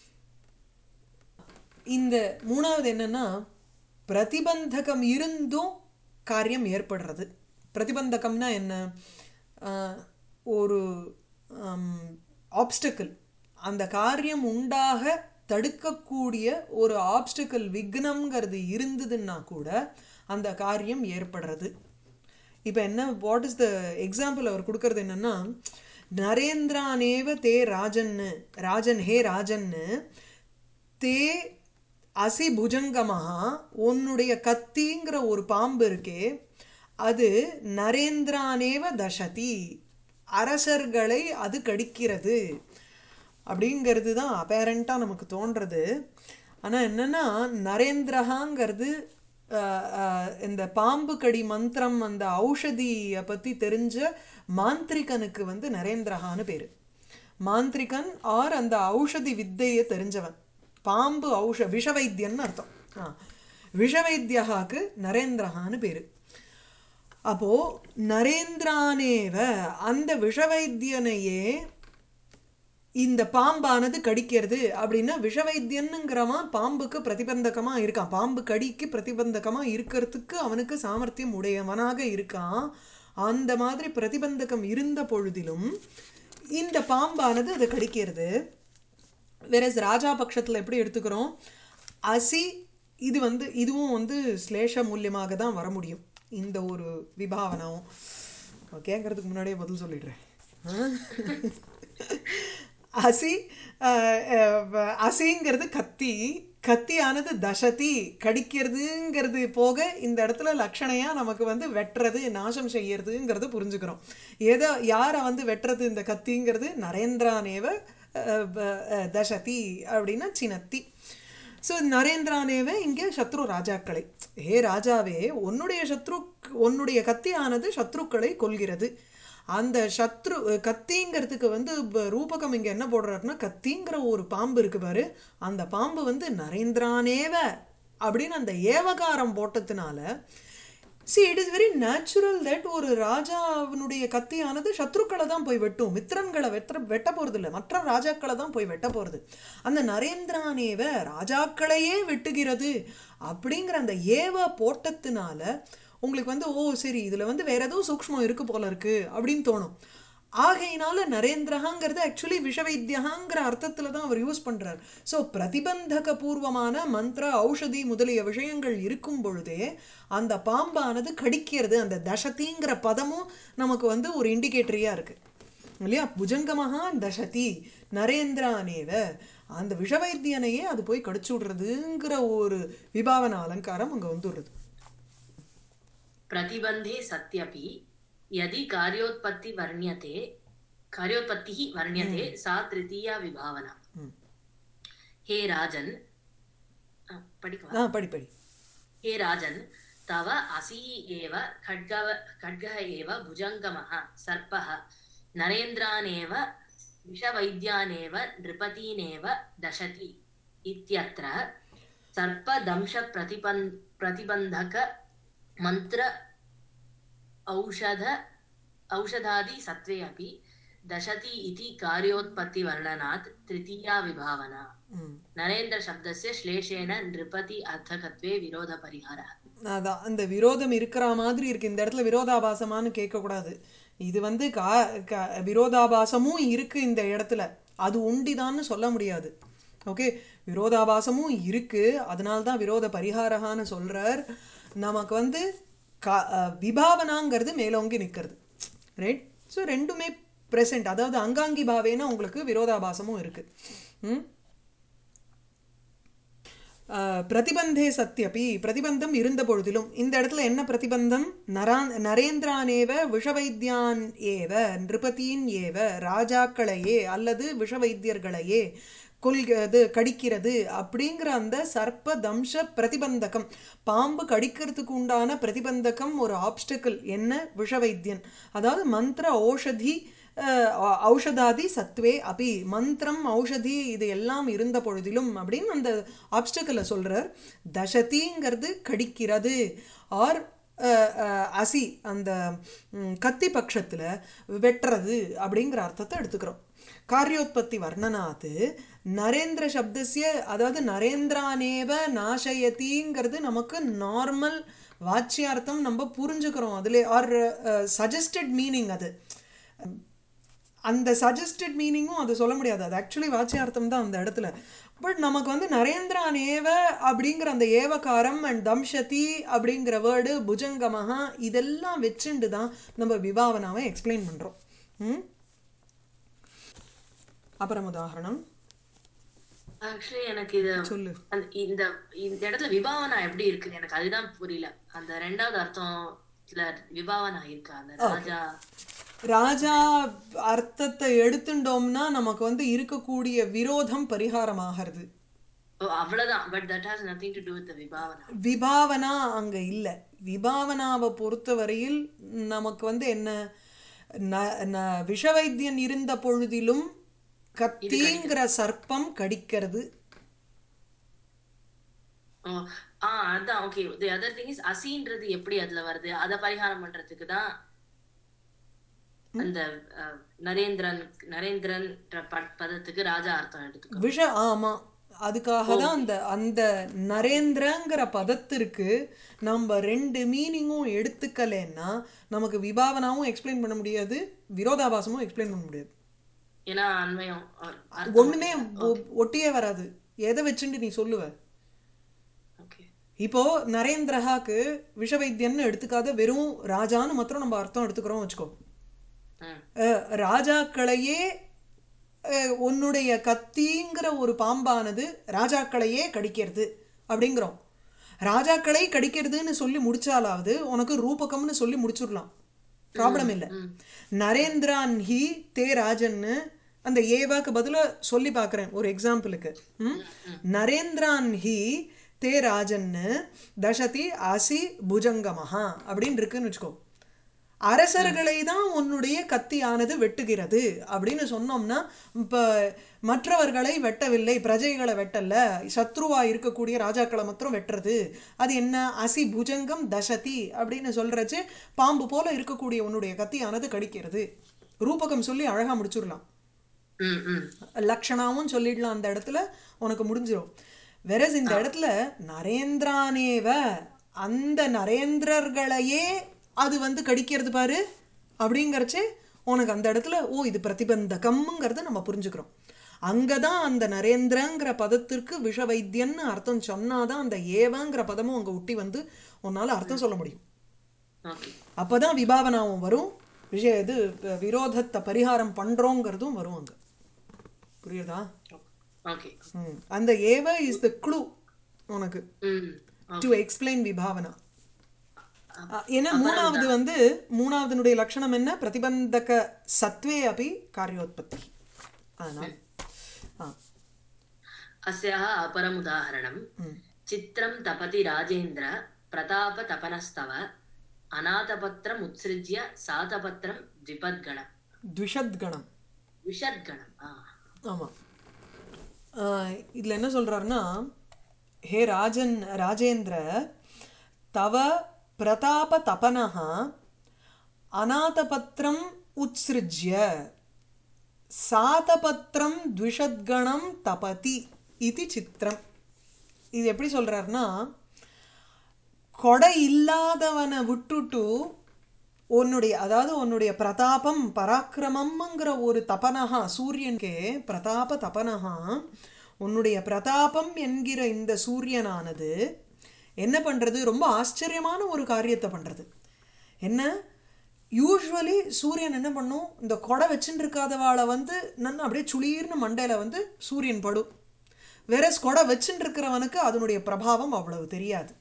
இந்த மூணாவது என்னன்னா பிரதிபந்தகம் இருந்தும் காரியம் ஏற்படுறது பிரதிபந்தகம்னா என்ன ஆஹ், ஒரு ஆப்ஸ்டக்கிள் அந்த காரியம் உண்டாக தடுக்கக்கூடிய ஒரு ஆப்ஸ்டக்கிள் விக்னம்ங்கிறது இருந்ததுன்னா கூட அந்த காரியம் ஏற்படுறது இப்போ என்ன வாட் இஸ் த எக்ஸாம்பிள் அவர் கொடுக்கறது என்னன்னா நரேந்திரானேவ தே ராஜன்னு ராஜன் ஹே ராஜன்னு தே அசி புஜங்கமஹா உன்னுடைய கத்திங்கிற ஒரு பாம்பு இருக்கே அது நரேந்திரானேவ தசதி அரசர்களை அது கடிக்கிறது அப்படிங்கிறது தான் அப்பேரண்ட்டாக நமக்கு தோன்றது ஆனால் என்னன்னா நரேந்திரஹாங்கிறது அஹ், அஹ், இந்த பாம்பு கடி மந்திரம் அந்த ஔஷதியை பற்றி தெரிஞ்ச மாந்திரிகனுக்கு வந்து நரேந்திரஹான்னு பேர் மாந்திரிகன் ஆர் அந்த ஔஷதி வித்தையை தெரிஞ்சவன் பாம்பு ஔஷ விஷவைத்தியன்னு அர்த்தம் ஆ விஷவைத்தியகாக்கு நரேந்திரஹான்னு பேர் அப்போ நரேந்திரானேவ அந்த விஷவைத்தியனையே இந்த பாம்பானது கடிக்கிறது அப்படின்னா விஷவைத்தியனுங்கிறவன் பாம்புக்கு பிரதிபந்தகமா இருக்கான் பாம்பு கடிக்கு பிரதிபந்தகமா இருக்கிறதுக்கு அவனுக்கு சாமர்த்தியம் உடையவனாக இருக்கான் அந்த மாதிரி பிரதிபந்தகம் இருந்த பொழுதிலும் இந்த பாம்பானது அதை கடிக்கிறது வேறஸ் ராஜா பட்சத்தில் எப்படி எடுத்துக்கிறோம் அசி இது வந்து இதுவும் வந்து ஸ்லேஷ மூலியமாக தான் வர முடியும் இந்த ஒரு விபாவனம் கேட்கறதுக்கு முன்னாடியே பதில் சொல்லிடுறேன் அசி அஹ், அஹ், அசிங்கிறது கத்தி கத்தியானது தசதி கடிக்கிறதுங்கிறது போக இந்த இடத்துல லக்ஷணையா நமக்கு வந்து வெட்டுறது நாசம் செய்யறதுங்கிறத புரிஞ்சுக்கிறோம் எதை யாரை வந்து வெட்டுறது இந்த கத்திங்கிறது நரேந்திரானேவ அஹ், ப- அஹ், தசதி அப்படின்னா சினத்தி ஸோ நரேந்திரானேவே இங்கே சத்ரு ராஜாக்களை ஹே ராஜாவே உன்னுடைய சத்ரு உன்னுடைய கத்தியானது சத்ருக்களை கொல்கிறது அந்த சத்ரு கத்திங்கிறதுக்கு வந்து ப- ரூபகம் இங்கே என்ன போடுறாருன்னா கத்திங்கிற ஒரு பாம்பு இருக்கு பாரு அந்த பாம்பு வந்து நரேந்திரானேவ அப்படின்னு அந்த ஏவகாரம் போட்டதுனால see it is very natural that ஒரு ராஜாவினுடைய கத்தியானது சத்ருக்களை தான் போய் வெட்டும் மித்திரன்களை வெட்ட வெட்ட போறது இல்லை மற்ற ராஜாக்களை தான் போய் வெட்ட போறது அந்த நரேந்திரானேவ ராஜாக்களையே வெட்டுகிறது அப்படிங்கிற அந்த ஏவ போட்டதுனால உங்களுக்கு வந்து ஓ சரி இதுல வந்து வேற ஏதோ சூக்ஷ்மம் இருக்கு போல இருக்கு அப்படின்னு தோணும் ஆகையினால நரேந்திரஹாங்கிறது ஆக்சுவலி விஷவைத்தியகாங்கிற அர்த்தத்தில் தான் அவர் யூஸ் பண்ணுறார் ஸோ பிரதிபந்தக பூர்வமான மந்திர ஔஷதி முதலிய விஷயங்கள் இருக்கும் பொழுதே அந்த பாம்பானது கடிக்கிறது அந்த தசதிங்கிற பதமும் நமக்கு வந்து ஒரு இண்டிகேட்டரியாக இருக்குது இல்லையா புஜங்கமகா தசதி நரேந்திரானேவ அந்த விஷவைத்தியனையே அது போய் கடிச்சு விடுறதுங்கிற ஒரு விபாவன அலங்காரம் அங்கே வந்துடுறது प्रतिबन्धे सत्यपि यदि कार्योत्पत्ति वर्ण्यते कार्योत्पत्तिः वर्ण्यते सा तृतीया विभावना ம். हे राजन् अ, पठित्वा ஆ படி படி हे राजन् तव असि एव खड्गव खड्गः एव भुजङ्गमः सर्पः नरेन्द्रानेव विषवैद्यानेव नृपतीनेव दशति इत्यत्र सर्पदंशप्रतिपन् प्रतिबन्धक मन्त्र औषध औषधादिसत्त्वे अपि दशति इति कार्योत्पत्तिवर्णनात् तृतीया विभावना ம் नरेन्द्रशब्दस्य श्लेषेण नृपति अर्थकत्वे विरोधपरिहारः அதான் அந்த விரோதம் இருக்கிற மாதிரி இருக்கு இந்த இடத்துல விரோதாபாசமான்னு கேட்கக்கூடாது இது வந்து கா க விரோதாபாசமும் இருக்கு இந்த இடத்துல அது உண்டிதான்னு சொல்ல முடியாது ஓகே விரோதாபாசமும் இருக்கு அதனால தான் விரோத பரிகாரகான்னு சொல்றார் நமக்கு வந்து கா அஹ், விபாவனாங்கிறது மேலோங்கி நிற்கிறது ரைட் ஸோ ரெண்டுமே ப்ரெசென்ட் அதாவது அங்காங்கி பாவேனா உங்களுக்கு விரோதாபாசமும் இருக்கு ம் ஆஹ், பிரதிபந்தே சத்யபி பிரதிபந்தம் இருந்த பொழுதிலும் இந்த இடத்துல என்ன பிரதிபந்தம் நரா நரேந்திரானேவ விஷவைத்தியான் ஏவ நிருபதியின் ஏவ ராஜாக்களையே அல்லது விஷவைத்தியர்களையே கொல்கிறது கடிக்கிறது அப்படிங்கிற அந்த சர்ப்ப தம்ச பிரதிபந்தகம் பாம்பு கடிக்கிறதுக்கு உண்டான பிரதிபந்தகம் ஒரு ஆப்ஸ்டக்கிள் என்ன விஷவைத்தியன் அதாவது மந்திர ஓஷதி அஹ், ஔ- ஔஷதாதி சத்வே அபி மந்திரம் ஔஷதி இது எல்லாம் இருந்த பொழுதிலும் அப்படின்னு அந்த ஆப்ஸ்டக்கிளை சொல்றார் தசதிங்கிறது கடிக்கிறது ஆர் அசி அந்த ம், கத்தி பட்சத்தில் வெட்டுறது அப்படிங்கிற அர்த்தத்தை எடுத்துக்கிறோம் காரியோத்பத்தி வர்ணனாத்து நரேந்திர சப்தசிய அதாவது நரேந்திரானேவ நாசயதிங்கிறது நமக்கு நார்மல் வாச்சியார்த்தம் நம்ம புரிஞ்சுக்கிறோம் அதில் ஆர் சஜஸ்டட் மீனிங் அது அந்த சஜஸ்டட் மீனிங்கும் அது சொல்ல முடியாது அது ஆக்சுவலி வாச்சியார்த்தம் தான் அந்த இடத்துல பட் நமக்கு வந்து நரேந்திரானேவ அப்படிங்கிற அந்த ஏவகாரம் அண்ட் தம்ஷதி அப்படிங்கிற வேர்டு புஜங்கமஹா இதெல்லாம் வச்சுண்டு தான் நம்ம விபாவனாவை எக்ஸ்பிளைன் பண்ணுறோம் ம் அப்புறம் உதாரணம் ஆக்சுவலி எனக்கு இது சொல்லு அந்த இந்த இந்த இடத்துல விபாவனா எப்படி இருக்குது எனக்கு அதுதான் புரியல அந்த ரெண்டாவது அர்த்தம்ல விபாவனா இருக்கா அந்த ராஜா ராஜா அர்த்தத்தை எடுத்துட்டோம்னா நமக்கு வந்து இருக்கக்கூடிய விரோதம் பரிகாரமாகிறது ஓ அவ்வளவுதான் but that has nothing to do with விபாவனா விபாவனா அங்க இல்லை விபாவனாவை பொறுத்தவரையில் நமக்கு வந்து என்ன ந- ந- விஷவைத்தியன் இருந்த பொழுதிலும் கத்திங்கிற சர்ப்பம் கடிக்கிறது ஓ ஆ அதான் okay the other thing is அசின்றது எப்படி அதுல வருது அத பரிகாரம் பண்றதுக்கு தான் அந்த அஹ், நரேந்திரன் நரேந்திரன் ப- பதத்துக்கு ராஜா அர்த்தம் எடுத்துக்கோ விஷ ஆமா அதுக்காக தான் அந்த அந்த நரேந்திரங்கிற பதத்திற்கு நம்ம ரெண்டு மீனிங்கும் எடுத்துக்கலைன்னா நமக்கு விபாவனாவும் எக்ஸ்பிளைன் பண்ண முடியாது விரோதாபாசமும் எக்ஸ்பிளைன் பண்ண முடியாது ஏன்னா அண்மையம் அஹ், அர்த்தம் ஒண்ணுமே ஒ- ஒட்டியே வராது எதை வச்சுட்டு நீ சொல்லுவ ஓகே இப்போ நரேந்திரஹாக்கு விஷவைத்தியன்னு எடுத்துக்காத வெறும் ராஜான்னு மாத்திரம் நம்ம அர்த்தம் எடுத்துக்கிறோம் வச்சுக்கோ ம் அஹ், ராஜாக்களையே அஹ், உன்னுடைய கத்திங்கிற ஒரு பாம்பானது ராஜாக்களையே கடிக்கிறது அப்படிங்கிறோம் ராஜாக்களை கடிக்கிறதுன்னு சொல்லி முடிச்சாலாவது உனக்கு ரூபகம்னு சொல்லி முடிச்சுடலாம் ப்ராப்ளம் இல்லை நரேந்திரான் ஹி தே ராஜன்னு அந்த ஏவாக்கு பதிலா சொல்லி பார்க்குறேன் ஒரு எக்ஸாம்பிளுக்கு ம்? நரேந்திரான் ஹி தே ராஜன்னு தசதி ஆசி புஜங்கமஹா அப்படின்னு இருக்குன்னு வச்சுக்கோ அரசர்களை தான் உன்னுடைய கத்தியானது வெட்டுகிறது அப்படின்னு சொன்னோம்னா இப்போ மற்றவர்களை வெட்டவில்லை பிரஜைகளை வெட்டல சத்ருவா இருக்கக்கூடிய ராஜாக்களை மாத்திரம் வெட்டுறது அது என்ன அசி புஜங்கம் தசதி அப்படின்னு சொல்றச்சு பாம்பு போல இருக்கக்கூடிய உன்னுடைய கத்தியானது கடிக்கிறது ரூபகம் சொல்லி அழகா முடிச்சுடலாம் ம் ம் லக்ஷணாவும் சொல்லிடலாம் அந்த இடத்துல உனக்கு முடிஞ்சிடும் வெரஸ் இந்த இடத்துல நரேந்திரானேவ அந்த நரேந்திரர்களையே அது வந்து கடிக்கிறது பாரு அப்படிங்கறச்சே உனக்கு அந்த இடத்துல ஓ இது பிரதிபந்தகம்ங்கிறத நம்ம புரிஞ்சுக்கிறோம் அங்கதான் அந்த நரேந்திரங்கிற பதத்திற்கு விஷ வைத்தியன்னு அர்த்தம் சொன்னாதான் அந்த ஏவங்கிற பதமும் அங்க ஒட்டி வந்து உன்னால அர்த்தம் சொல்ல முடியும் ஓகே அப்பதான் விபாவனாவும் வரும் விஷய இது ப- விரோதத்தை பரிகாரம் பண்றோங்கிறதும் வரும் அங்க புரியுதா ஓகே ம். அந்த ஏவ இஸ் த க்ளூ உனக்கு ம் டு எக்ஸ்பிளைன் விபாவனா அ, ஏன்னா மூணாவது வந்து மூணாவதுனுடைய லட்சணம் என்ன பிரதிபந்தக சத்வே அபி காரியோத்பத்தி அதனால் ஆ अस्याः अपरम् उदाहरणं चित्रं तपति राजेन्द्र प्रतापतपनस्तव अनाथपत्रम् उत्सृज्य सातपत्रं द्विपद्गणं த்விஷத்கணம் विषद्गणम् आ ஆமாம் இதில் என்ன சொல்கிறாருன்னா ஹே ராஜன் ராஜேந்திர தவ பிரதாப தபனः அநாதபத்திரம் உத்ஸ்ருஜ்ய சாதபத்திரம் த்விஷத்கணம் தபதி இது சித்திரம் இது எப்படி சொல்கிறாருன்னா கொடை இல்லாதவனை விட்டுட்டு உன்னுடைய அதாவது உன்னுடைய பிரதாபம் பராக்கிரமம்ங்கிற ஒரு தபனஹா சூரியனுக்கே பிரதாப தபனஹா உன்னுடைய பிரதாபம் என்கிற இந்த சூரியனானது என்ன பண்ணுறது ரொம்ப ஆச்சரியமான ஒரு காரியத்தை பண்ணுறது என்ன யூஸ்வலி சூரியன் என்ன பண்ணும் இந்த கொடை வச்சுட்டு இருக்காதவாளை வந்து நன்னா அப்படியே சுளீர்னு மண்டையில் வந்து சூரியன் படும் வேற கொடை வச்சுட்டு இருக்கிறவனுக்கு அதனுடைய பிரபாவம் அவ்வளவு தெரியாது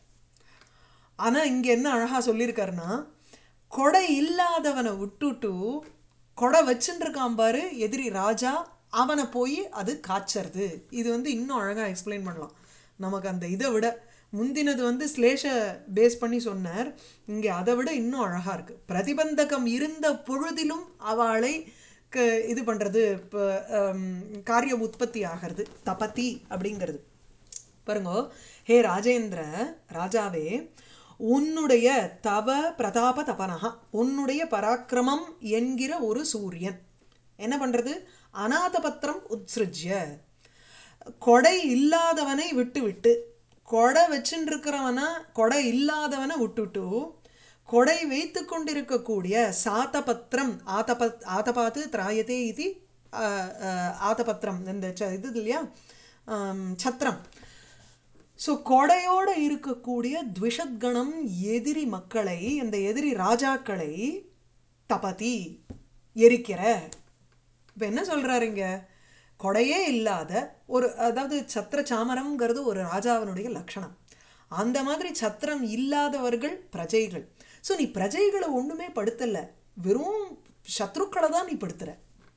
ஆனால் இங்கே என்ன அழகாக சொல்லியிருக்காருன்னா கொடை இல்லாதவனை விட்டுட்டு கொடை வச்சுட்டு இருக்கான் பாரு எதிரி ராஜா அவனை போய் அது காய்ச்சறது இது வந்து இன்னும் அழகாக எக்ஸ்பிளைன் பண்ணலாம் நமக்கு அந்த இதை விட முந்தினது வந்து ஸ்லேஷ பேஸ் பண்ணி சொன்னார் இங்கே அதை விட இன்னும் அழகாக இருக்குது பிரதிபந்தகம் இருந்த பொழுதிலும் அவளை க இது பண்ணுறது இப்போ காரிய உற்பத்தி ஆகிறது தபதி அப்படிங்கிறது பாருங்க ஹே ராஜேந்திர ராஜாவே உன்னுடைய தவ பிரதாப தபனகா உன்னுடைய பராக்கிரமம் என்கிற ஒரு சூரியன் என்ன பண்றது அநாதபத்திரம் உத்ஸ்ருஜ்ய கொடை இல்லாதவனை விட்டு விட்டு கொடை வச்சுட்டு இருக்கிறவனை கொடை இல்லாதவனை விட்டுட்டு கொடை வைத்து கொண்டிருக்கக்கூடிய சாத்தபத்திரம் ஆதபத் ஆதபாத்து திராயதே இது ஆதபத்திரம் இந்த ச- இது இல்லையா ஆம், சத்திரம் ஸோ கொடையோட இருக்கக்கூடிய த்விஷத்கணம் எதிரி மக்களை அந்த எதிரி ராஜாக்களை தபதி எரிக்கிற இப்போ என்ன சொல்றாருங்க கொடையே இல்லாத ஒரு அதாவது சத்திர சாமரம்ங்கிறது ஒரு ராஜாவினுடைய லட்சணம் அந்த மாதிரி சத்திரம் இல்லாதவர்கள் பிரஜைகள் ஸோ நீ பிரஜைகளை ஒன்றுமே படுத்தலை வெறும் சத்ருக்களை தான் நீ படுத்துற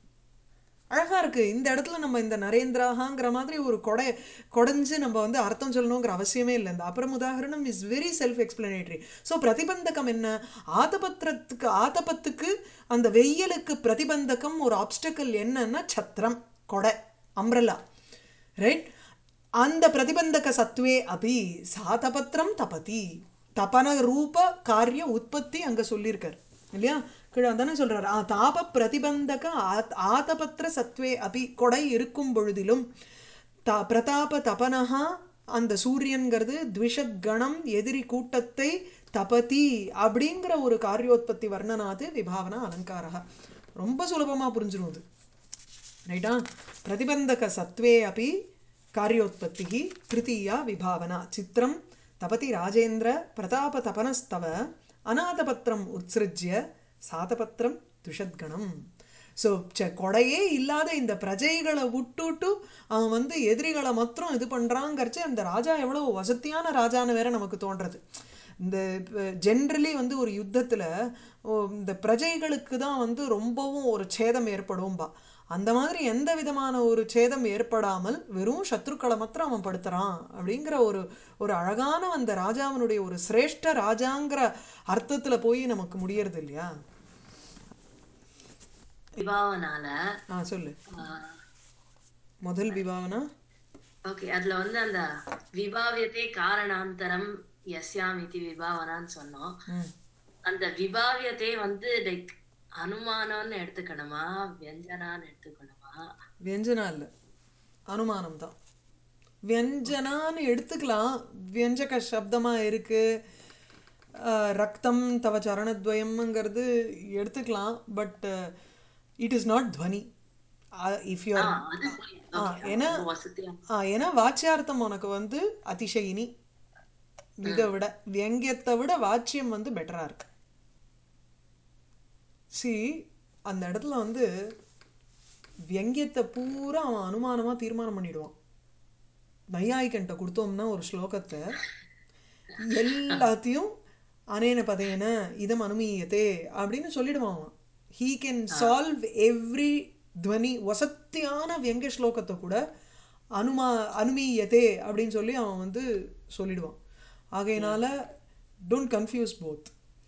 அழகா இருக்கு இந்த இடத்துல நம்ம இந்த நரேந்திராகாங்கிற மாதிரி ஒரு கொடை கொடைஞ்சு நம்ம வந்து அர்த்தம் சொல்லணுங்கிற அவசியமே இல்லை இந்த அப்புறம் உதாகரணம் is very self explanatory so பிரதிபந்தகம் என்ன ஆதபத்திரத்துக்கு ஆதபத்துக்கு அந்த வெயிலுக்கு பிரதிபந்தகம் ஒரு ஆப்ஸ்டக்கல் என்னன்னா சத்திரம் கொடை அம்ரல்லா ரைட் அந்த பிரதிபந்தக சத்துவே அபி சாதபத்திரம் தபதி தபன ரூப காரிய உற்பத்தி அங்க சொல்லியிருக்கார் இல்லையா கீழே தானே சொல்றாரு ஆ தாப பிரதிபந்தக ஆத்- ஆதபத்திர சத்வே அபி கொடை இருக்கும் பொழுதிலும் த பிரதாப தபனஹா அந்த சூரியன்கிறது த்விஷத் கணம் எதிரி கூட்டத்தை தபதி அப்படிங்கிற ஒரு காரியோத்பத்தி வர்ணனாது விபாவனா அலங்காரா ரொம்ப சுலபமா புரிஞ்சிரும் அது ரைட்டா பிரதிபந்தக சத்வே அப்படி காரியோத்பத்தி திருத்தீயா விபாவனா சித்திரம் தபதி ராஜேந்திர பிரதாப தபனஸ்தவ அநாதபத்திரம் உத்ஸ்ருஜ்ய சாதபத்திரம் துஷத்கணம் ஸோ கொடையே இல்லாத இந்த பிரஜைகளை விட்டுட்டு அவன் வந்து எதிரிகளை மாத்திரம் இது பண்ணுறாங்கிறச்சு அந்த ராஜா எவ்வளோ வசதியான ராஜான்னு வேற நமக்கு தோன்றது இந்த ஜென்ரலி வந்து ஒரு யுத்தத்தில் இந்த பிரஜைகளுக்கு தான் வந்து ரொம்பவும் ஒரு சேதம் ஏற்படும்பா அந்த மாதிரி எந்த விதமான ஒரு சேதம் ஏற்படாமல் வெறும் சத்ருக்களை மாத்திரம் அவன் படுத்துறான் அப்படிங்கிற ஒரு ஒரு அழகான அந்த ராஜாவினுடைய ஒரு சிரேஷ்ட ராஜாங்கிற அர்த்தத்தில் போய் நமக்கு முடியறது இல்லையா விபாவனால ஆ சொல்லு முதல் விபாவனா ஓகே அதுல வந்து அந்த விபாவியத்தை காரணாந்தரம் யஸ்யாம் இது விபாவனான்னு சொன்னோம் ம் அந்த விபாவியத்தை வந்து லைக் அனுமானம்னு எடுத்துக்கணுமா வியஞ்சனான்னு எடுத்துக்கணுமா வியஞ்சனா இல்லை அனுமானம் தான் வியஞ்சனான்னு எடுத்துக்கலாம் வியஞ்சக சப்தமாக இருக்குது ரக்தம் தவ சரணத்வயம்ங்கிறது எடுத்துக்கலாம் பட் இட் இஸ் நாட் துவனி இஃப் யூ ஆ அது புரியுது ஆ, ஓகே ஏன்னா ரொம்ப வசதியா ஆ ஏன்னா வாச்சியார்த்தம் உனக்கு வந்து அதிசயினி இதை விட வியங்கியத்தை விட வாச்சியம் வந்து பெட்டராக இருக்கு சி அந்த இடத்துல வந்து வியங்கியத்தை பூரா அவன் அனுமானமாக தீர்மானம் பண்ணிடுவான் நையாயிக்கன்ட்ட கொடுத்தோம்னா ஒரு ஸ்லோகத்தை எல்லாத்தையும் அனேன பதையன இதம் அனுமீயத்தே அப்படின்னு சொல்லிடுவான் அவன் ஹீ கேன் சால்வ் எவ்ரி துவனி வசத்தியான வியங்க ஸ்லோகத்தை கூட அனுமா அனுமீயத்தே அப்படின்னு சொல்லி அவன் வந்து சொல்லிடுவான் ஆகையினால டோன்ட் கன்ஃபியூஸ் போத்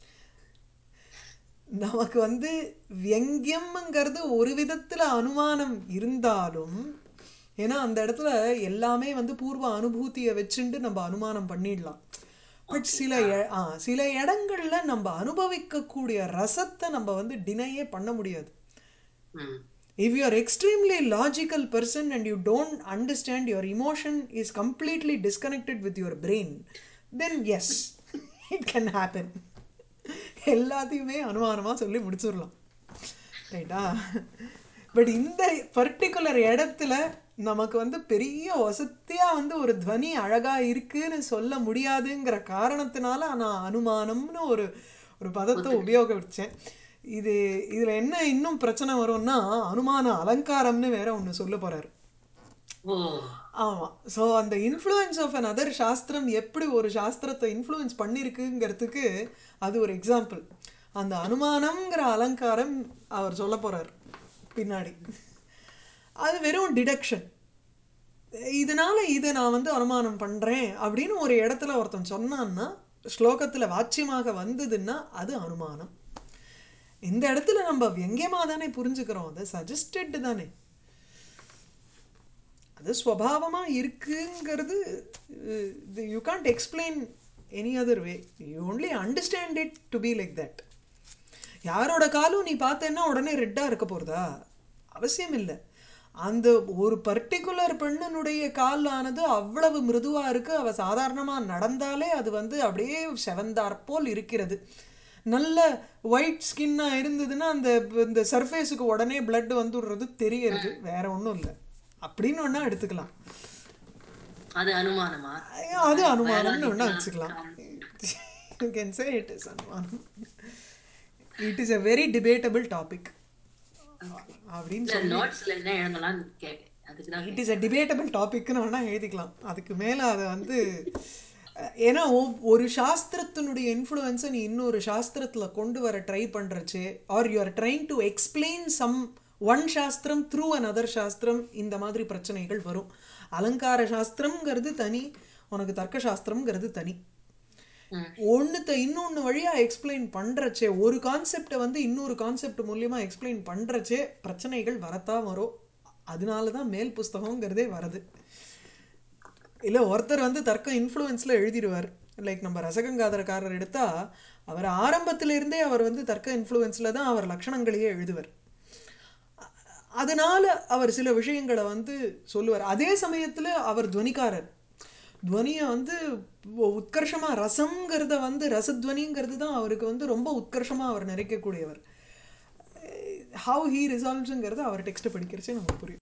நமக்கு வந்து வியங்கியம்ங்கிறது ஒரு விதத்துல அனுமானம் இருந்தாலும் ஏன்னா அந்த இடத்துல எல்லாமே வந்து பூர்வ அனுபூதியை வச்சுண்டு நம்ம அனுமானம் பண்ணிடலாம் பட் சில எ- ஆ சில இடங்கள்ல நம்ம அனுபவிக்கக்கூடிய ரசத்தை நம்ம வந்து டினையே பண்ண முடியாது ம் if you are extremely logical person and you don't understand your emotion is completely disconnected with your brain then yes it can happen எல்லாத்தையுமே அனுமானமாக சொல்லி முடிச்சிடலாம் ரைட்டா பட் இந்த பர்டிகுலர் இடத்துல நமக்கு வந்து பெரிய வசதியாக வந்து ஒரு துவனி அழகாக இருக்குன்னு சொல்ல முடியாதுங்கிற காரணத்தினால நான் அனுமானம்னு ஒரு ஒரு பதத்தை உபயோகிச்சேன் இது இதில் என்ன இன்னும் பிரச்சனை வரும்னா அனுமான அலங்காரம்னு வேற ஒன்று சொல்ல போகிறாரு ஓ ஆமாம் ஸோ அந்த இன்ஃப்ளூயன்ஸ் ஆஃப் அன் அதர் சாஸ்திரம் எப்படி ஒரு சாஸ்திரத்தை இன்ஃப்ளூயன்ஸ் பண்ணியிருக்குங்கிறதுக்கு அது ஒரு எக்ஸாம்பிள் அந்த அனுமானம்ங்கிற அலங்காரம் அவர் சொல்ல போகிறார் பின்னாடி அது வெறும் டிடக்ஷன் இதனால இதை நான் வந்து அனுமானம் பண்ணுறேன் அப்படின்னு ஒரு இடத்துல ஒருத்தன் சொன்னான்னா ஸ்லோகத்தில் வாச்சியமாக வந்ததுன்னா அது அனுமானம் இந்த இடத்துல நம்ம வியங்கியமாக தானே புரிஞ்சுக்கிறோம் அது சஜஸ்டட் தானே அது ஸ்வபாவமாக இருக்குங்கிறது you can't explain any other way you only understand it to be like that யாரோட காலும் நீ பார்த்தேன்னா உடனே ரெட்டாக இருக்க போகிறதா அவசியம் இல்லை அந்த ஒரு பர்டிகுலர் பெண்ணினுடைய கால் ஆனது அவ்வளவு மிருதுவாக இருக்குது அவள் சாதாரணமாக நடந்தாலே அது வந்து அப்படியே செவந்தாற் போல் இருக்கிறது நல்ல ஒயிட் ஸ்கின்னாக இருந்ததுன்னா அந்த இந்த சர்ஃபேஸுக்கு உடனே blood வந்துடுறது தெரியறது வேற ஒன்றும் இல்லை அப்படின்னு ஒன்றா எடுத்துக்கலாம் அது அனுமானமா அது அனுமானம்னு ஒன்றா வச்சுக்கலாம் you can say it is அனுமானம் it is a very debatable topic அப்படின்னு இல்ல நோட்ஸ்ல என்ன எழுதலாம் கேட்க அதுக்கு தான் இட் இஸ் அ டிபேட்டபிள் டாபிக்னு வேணால் எழுதிக்கலாம் அதுக்கு மேலே அதை வந்து அஹ், ஏன்னா ஒவ்- ஒரு சாஸ்திரத்தினுடைய இன்ஃப்ளூயன்ஸை நீ இன்னொரு சாஸ்திரத்தில் கொண்டு வர ட்ரை பண்ணுறச்சு are you are trying to explain someone சாஸ்திரம் த்ரூ another சாஸ்திரம் இந்த மாதிரி பிரச்சனைகள் வரும் அலங்கார சாஸ்திரம்ங்கிறது தனி உனக்கு தர்க்க சாஸ்திரம்ங்கிறது தனி ம். ஒன்றுத்த இன்னொன்று வழியாக எக்ஸ்பிளைன் பண்ணுறச்சே ஒரு கான்செப்டை வந்து இன்னொரு கான்செப்ட் மூலியமாக எக்ஸ்பிளைன் பண்ணுறச்சே பிரச்சனைகள் வரத்தான் வரும் அதனால தான் மேல் புஸ்தகங்கிறதே வருது இல்லை ஒருத்தர் வந்து தர்க்க இன்ஃப்ளூயன்ஸில் எழுதிடுவார் லைக் நம்ம ரசகங்காதரக்காரர் எடுத்தால் அவர் ஆரம்பத்துல இருந்தே அவர் வந்து தர்க்க இன்ஃப்ளூயன்ஸில் தான் அவர் லக்ஷணங்களையே எழுதுவார் அதனால அவர் சில விஷயங்களை வந்து சொல்லுவார் அதே சமயத்தில் அவர் துவனிக்காரர் துவனியை வந்து உத்கர்ஷமாக ரசம்ங்கிறத வந்து ரசத்வனிங்கிறது தான் அவருக்கு வந்து ரொம்ப உத்கர்ஷமாக அவர் நிறைக்கக்கூடியவர் ஹவு ஹீ ரிசால்வ்ஸுங்கிறது அவர் டெக்ஸ்ட்டை படிக்கிறச்சே நமக்கு புரியும்